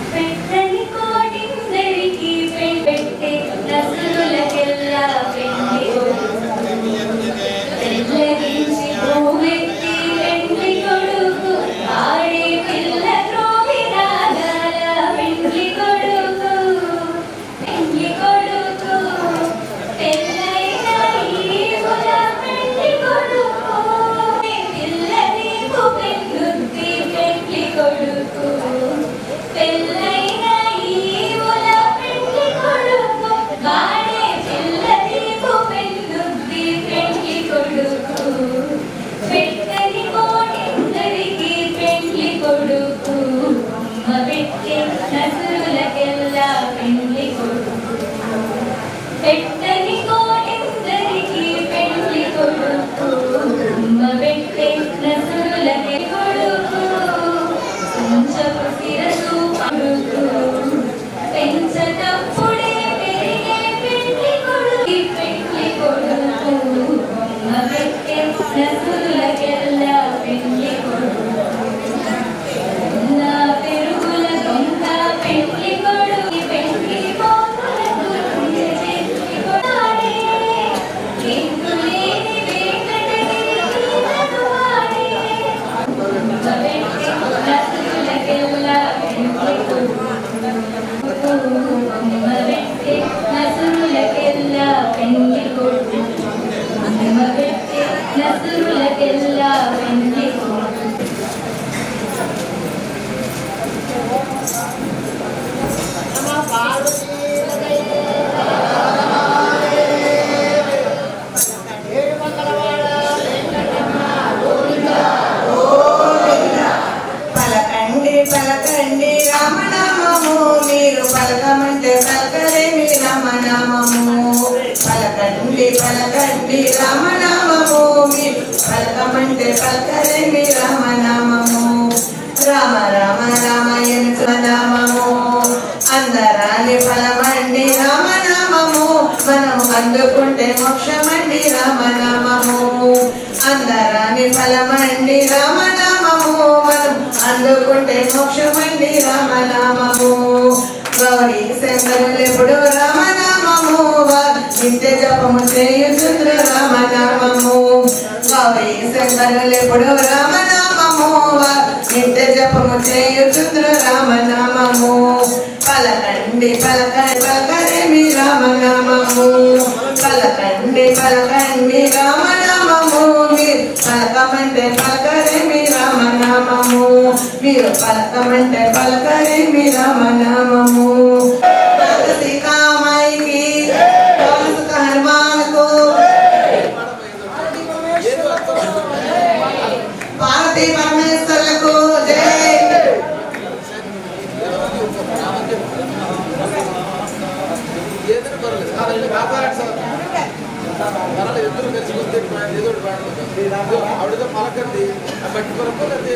నసులకెల్ల పెళ్లి కొడుకు నా పెరుగుల కొంత పెళ్లి కొడుకు పెళ్లి పోతులకు గుండె చేసి కొడాడే కింకులేని వెంకటగిరి నడువాడే నసులకెల్ల పెళ్లి కొడుకు అమ్మవెట్టే నసురులకెల్ల పెళ్లి కొడుకు అమ్మవెట్టే నసురులకెల్ల పెళ్లి కొడుకు పలకండి పలకండి రామనామము మీరు పలకమంటే పలకరేమి రామనామము పలకండి పలకండి రామనామము మీరు పలకమంటే పలకరేమి రామనామము రామ రామ రామయన నామము అందరాని ఫలమండి రామనామము మనం అందుకుంటే మోక్షమండి రామనామము అందరాని ఫలమండి రామనామము మనం అందుకుంటే మోక్షమండి రామనామము గౌరీ శంకరులెప్పుడు రామనామము నిత్య జపము చేయుచుంద్రు రామనామము గౌరీ శంకరులెప్పుడు రామనామము నిత్య జపము చేయుచుంద్రు రామనామము పలకండి పలకండి పలకరేమి రామనామము పలకండి పలకండి రామనామము మీరు పలకమంటే పలకరేమి రామనామము మీరు పలకమంటే పలకరేమి రామనామము సీతామాయికి హనుమాన్కు పార్వతీ పరమేశ్వరులకు జై ఏదైనా పర్లేదు అదండి వ్యాపారం సార్ మరల ఎదురు కలిసి ఏదో ఒకటి పాడలేదు ఆవిడతో పలకండి ఆ బట్టి కొరకు లేకపోతే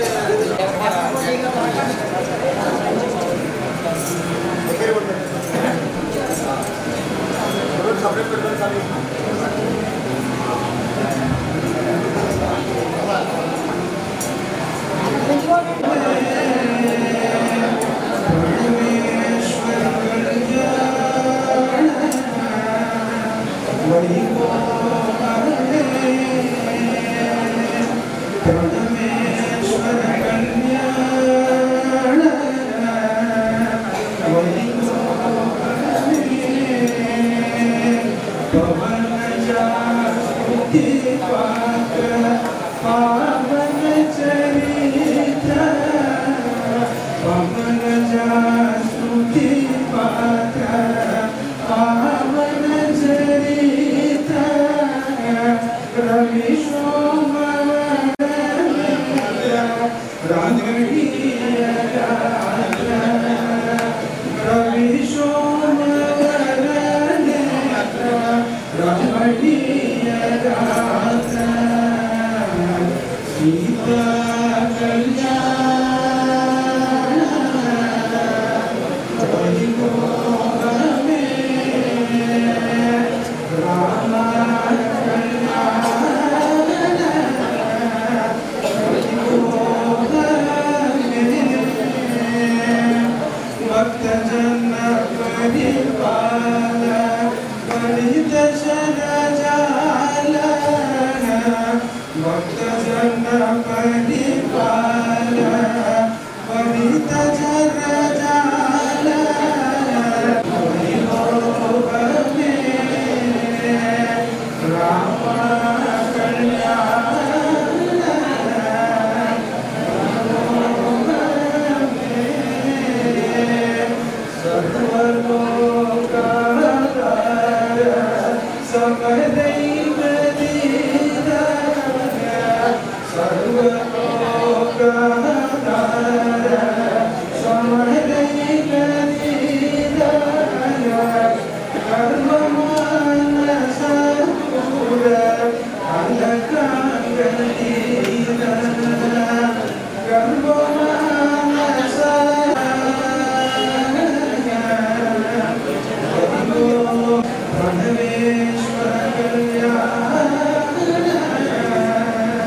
కళ్యాణ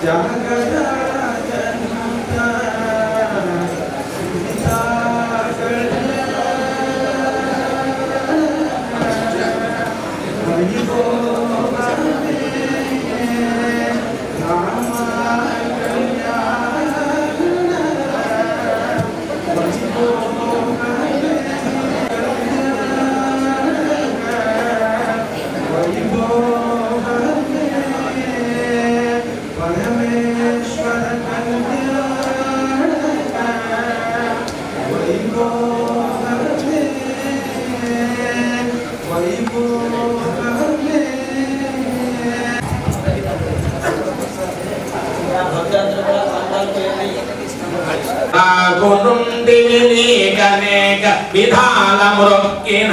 కొనుండివి నీకనేక విధాల మృక్కిన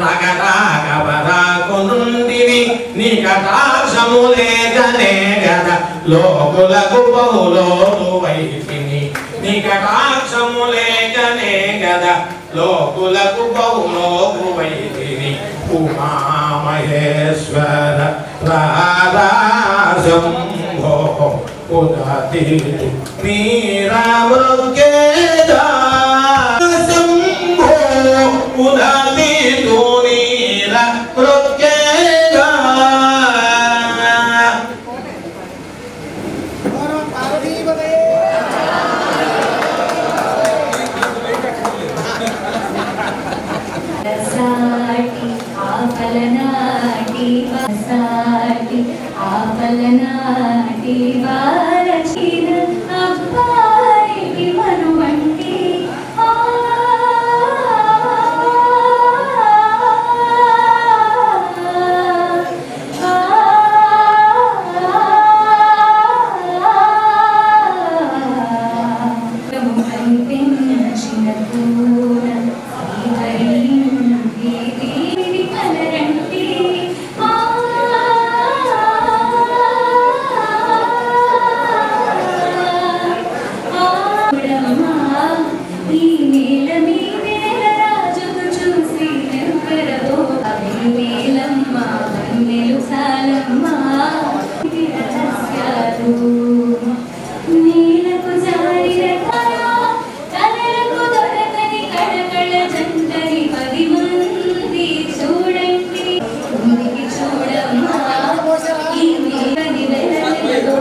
రకరాకవరాకునుండివి నీ కటాక్షములేకనే గద లోకులకు బహులోటు వైపిని నీ కటాక్షములేకనే గద లోకులకు బహులోకు వైపిని ఉమామహేశ్వర రారాశంభో ఉదతి నీరామృగేదా శంభో ఉదతి నీర మృగేదా సాటి ఆపలనాటి సాటి ఆపలనాటి వారచిన అబ్బాయికి మనువంటి ఆ కనిపించిన పూల శ్రీహరి దేవి కలరంటి ఆ ఆడమ్మా, ఈ నేల మీదే రాజును చూసి నెంకరదో అవి నేలమ్మ వన్నెలు సాలమ్మ ఇది రహస్యాలు నీలకు జారిన కళ కలలకు దొరకని కళకళ జంటని పది మంది చూడండి ముందుకి చూడమ్మా ఈ మేఘని వెలవెలదో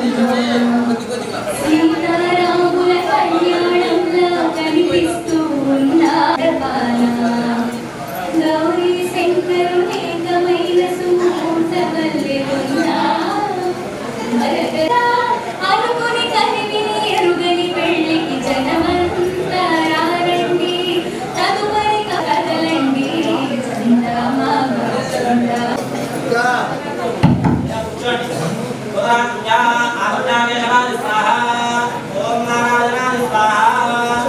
సీతారాముల కళ్యాణంలో కనిపిస్తూ ఉన్నారపాల గౌరీ శంకరు ఏకమైన సుమూర్తవల్లె ఉన్నా మరగరా అనుకుని కనివిని ఎరుగని పెళ్ళికి జనమంతా రారండి తదుపరి కదలండి చందమామ చందా ఓం నారాయణ స్వాహ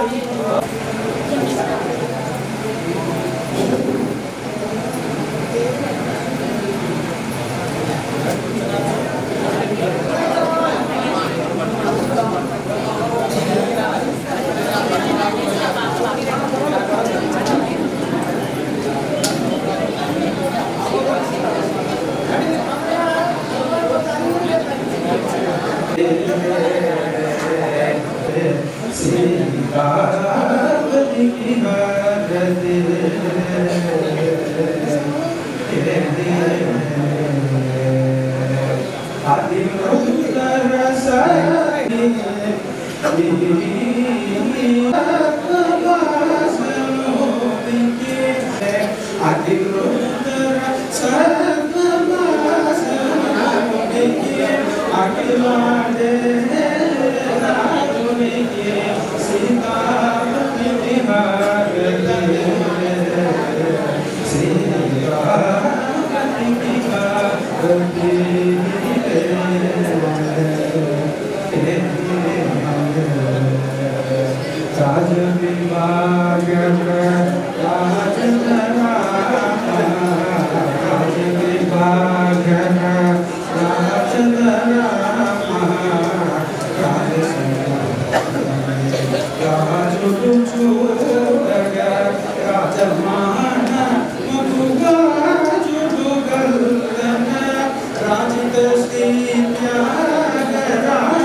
రాజిత శ్రీ త్యాగరాజ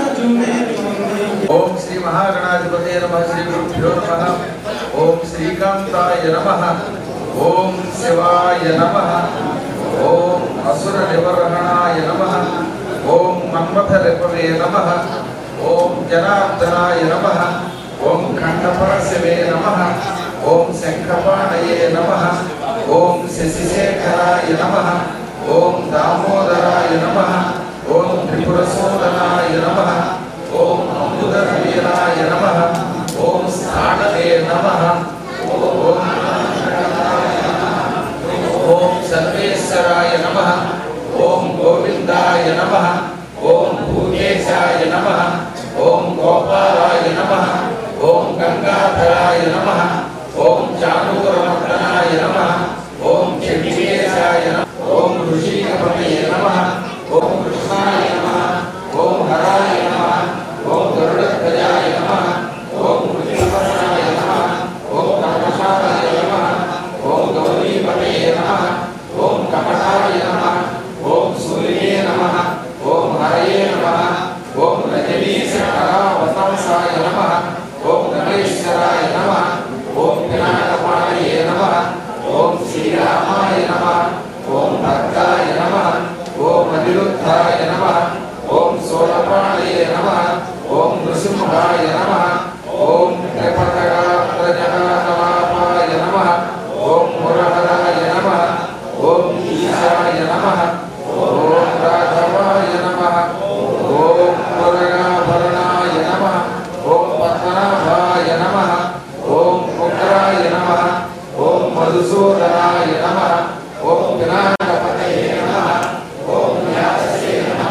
ఓం శ్రీ మహాగణాధిపతే నమ శ్రీ గురుభ్యో నమ ఓం శ్రీకాంతాయ నమ ఓం శివాయ నమ ఓం అసుర నివర్హణాయ నమ ఓం మన్మథ రిపవే నమ ఓం జనార్దనాయ నమ ఓం ఖండపరశివే నమ ఓం శంఖపాణయే నమ ఓం శశిశేఖరాయ నమ ఓం దామోదరాయ నమ ఓం త్రిపురసూదనాయ నమ ఓం అమృతవీరాయ నమ ఓం స్థానవే నమ ఓం ఓం సర్వేశ్వరాయ నమ ఓం గోవిందాయ నమ ఓం భూయేశాయ నమ ఓం గోపాలాయ నమ ఓం గంగాధరాయ నమ ఓం చానూరమర్దనాయ నమ ఓం చండీయేశాయ నమ ఓం ఋషికపతయే నమ ఓం కృష్ణాయ నమ ఓం హరాయ నమ ఓం గరుడధ్వజాయ నమ ఓం మృత్యుపర్ణాయ నమ ఓం కర్మశాలాయ నమ ఓం గౌరీపతయే నమ ఓం కపటాయ నమ ఓం సూర్యే నమ ఓం హరయే నమ ఓం రజనీశకరావతంసాయ నమ ఓం గణేశ్వరాయ నమ ఓం వినాయకపాణయే నమ ఓం శ్రీరామాయ నమ ఓం భక్తాయ నమ ఓం అనిరుద్ధాయ నమ ఓం సోలపాణయే నమ ఓం నృసింహాయ నమ ఓం త్రిపథగాత్రజనానవాపాయ నమ ఓం మురహరాయ నమ ఓం ఈశాయ నమ ఓం రాఘవాయ నమ ఓం మురగాభరణాయ నమ ఓం పద్మనాభాయ నమ ఓం ఉగ్రాయ నమ ఓం మధుసూదనాయ నమ ఓం వినాయకపతయే నమ ఓం వ్యాసే నమ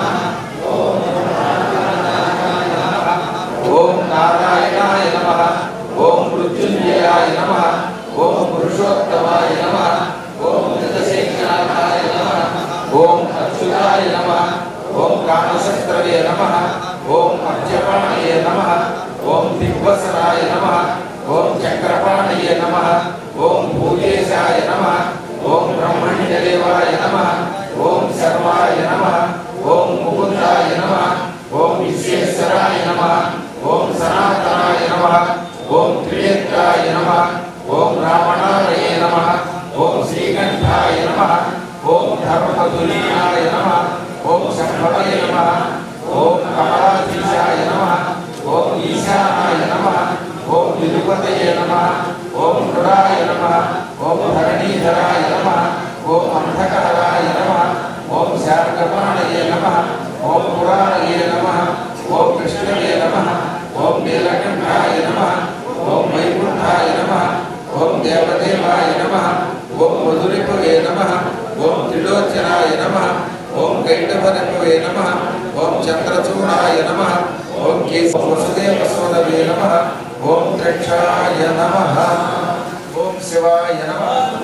ఓం నారాయణాయ నమ ఓం మృత్యుంజయాయ నమ ఓం పురుషోత్తమాయ నమ ఓం గజశేఖరాయ నమ ఓం అచ్యుతాయ నమ ఓం కామశస్త్రవే నమ ఓం అర్జపాణయే నమ ఓం దిగ్వసరాయ నమ ఓం చక్రపాణయే నమ ఓం భూయేశాయ నమ ఓం బ్రహ్మణ్యదేవాయ నమ ఓం సర్వాయ నమ ఓం ముకుందాయ నమ ఓం విశ్వేశ్వరాయ నమ ఓం సనాతనాయ నమ ఓం త్రినేత్రాయ నమ ఓం రావణాలయ నమ ఓం శ్రీకంఠాయ నమ ఓం ధర్మతులీయాయ నమ ఓం శంభవయ నమ ఓం కమలాధీశాయ నమ ఓం ఈశానాయ నమ ఓం విదుపతయ నమ ఓం మృడాయ నమ ఓం ధరణీధరాయ నమ ఓం అంధకరాయ నమ ఓం శార్గపాణయ నమ ఓం పురాణయ నమ ఓం కృష్ణవే నమ ఓం నీలకంఠాయ నమ ఓం వైకుంఠాయ నమ ఓం దేవదేవాయ నమ ఓం మధురిపవే నమ ఓం త్రిలోచనాయ నమ ఓం గైటవరపవే నమ ఓం చంద్రచూడాయ నమ ఓం కేశ వసుదేవ సోదవే నమ ఓం త్రక్షాయ నమ ఓం శివాయ నమ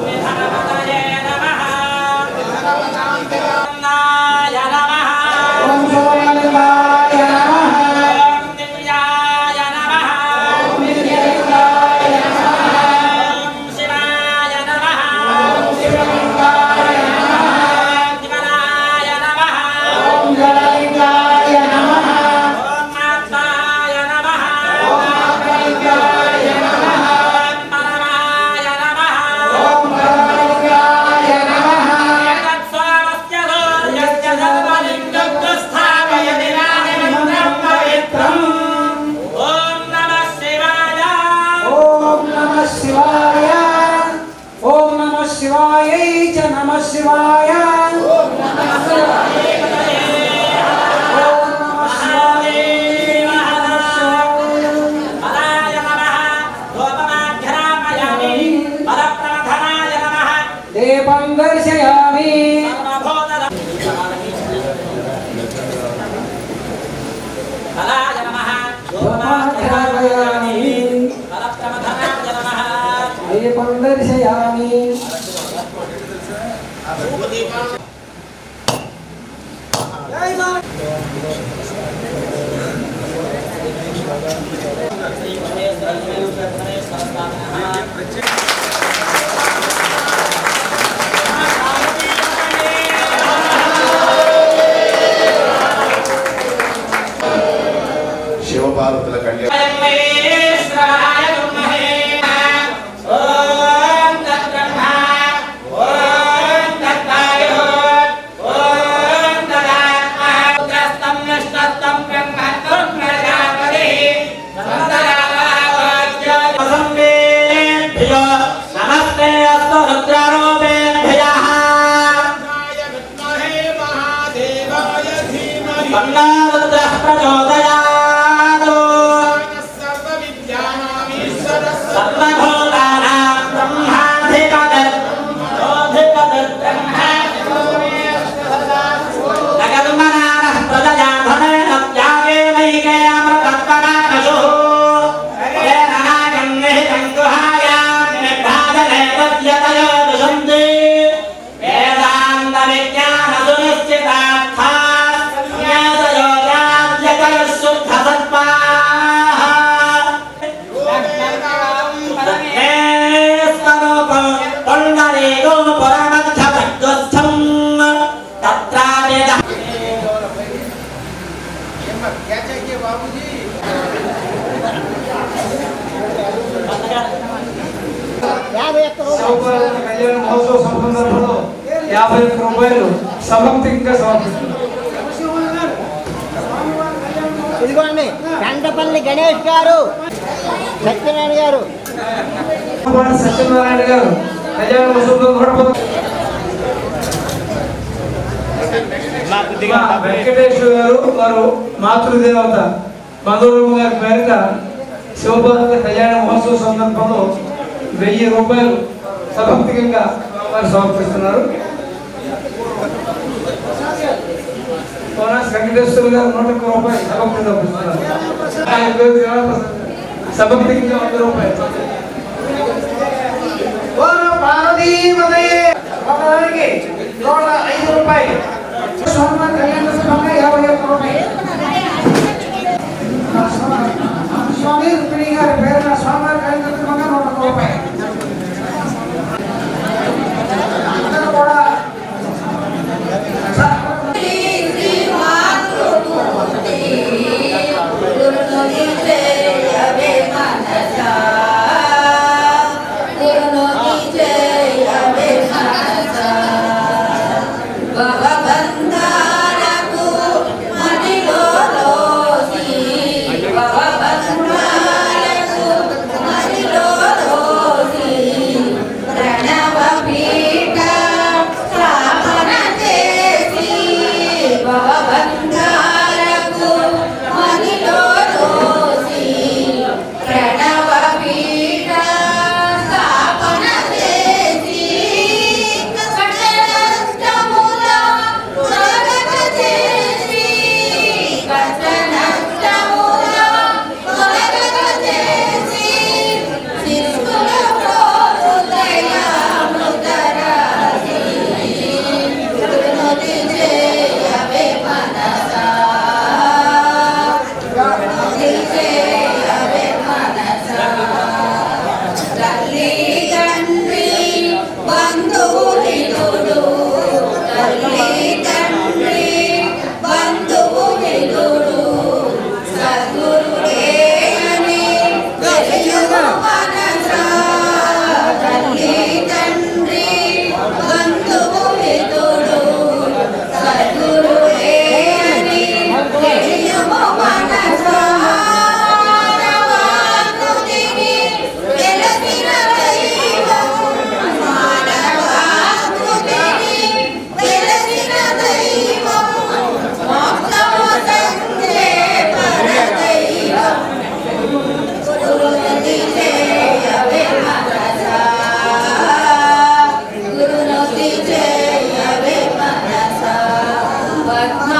ఓం శివాయ నమః ఓం జలలింగాయ నమః ఓం పరమలింగాయ నమః ఓం నమః శివాయ ఓం నమః శివాయ చ నమః శివాయ ఓం నమః శివాయ దీపం దర్శయామి ధూమాఘ్రాపయామి దీపం దర్శయామి శివపార్వతుల కళ్యాణ తన్నారుద్రః ప్రచోదయాత్ సర్వభూతానాం బ్రహ్మాధిపతిర్ బ్రహ్మోధిపతిర్ బ్రహ్మ నగర్మనానః ప్రజయా ధనేన త్యాగేనైకే అమృతత్వనానశుః తేన నాగం నిహితం గుహాయాం నిభాదనే పద్యతయో దుషంతి వేదాంత విజ్ఞాన సునిశ్చితార్థా న్యాసయోగాద్యతయ శుద్ధ సత్వాః స్వరూపం పుండరీకో పురమధ్యమధ్యస్థం తత్రావేద శివపార్వతి కళ్యాణ మహోత్సవ సందర్భంలో యాభై ఒక్క రూపాయలు సమర్థంగా సమర్పిస్తున్నారు ఇదిగోండి గంటపల్లి గణేష్ గారు సత్యనారాయణ గారు పాటి సత్యనారాయణ గారు కళ్యాణ మహోత్సవం నూట పదకొండు మా వెంకటేశ్వర గారు వారు మాతృదేవత మధురమ్మ గారి పేరిట శివపార్వతి కళ్యాణ మహోత్సవ సందర్భంలో వెయ్యి రూపాయలు సమర్థికంగా వారు సమర్పిస్తున్నారు కోనాస్ వెంకటేశ్వర గారు నూట ఒక్క రూపాయలు సమర్పణ సమర్పిస్తున్నారు ఆయన పేరు దేవప్రసాద్. సమర్థికంగా వంద రూపాయలు పార్వతీమదయే ఒకదానికి నూట ఐదు రూపాయలు సోమవారం కళ్యాణ సందర్భంగా యాభై ఒక్క రూపాయలు స్వామి రుక్మిణి గారి పేరున సోమవారం కళ్యాణ సందర్భంగా నూట ఒక్క రూపాయలు అందరూ కూడా పద్మా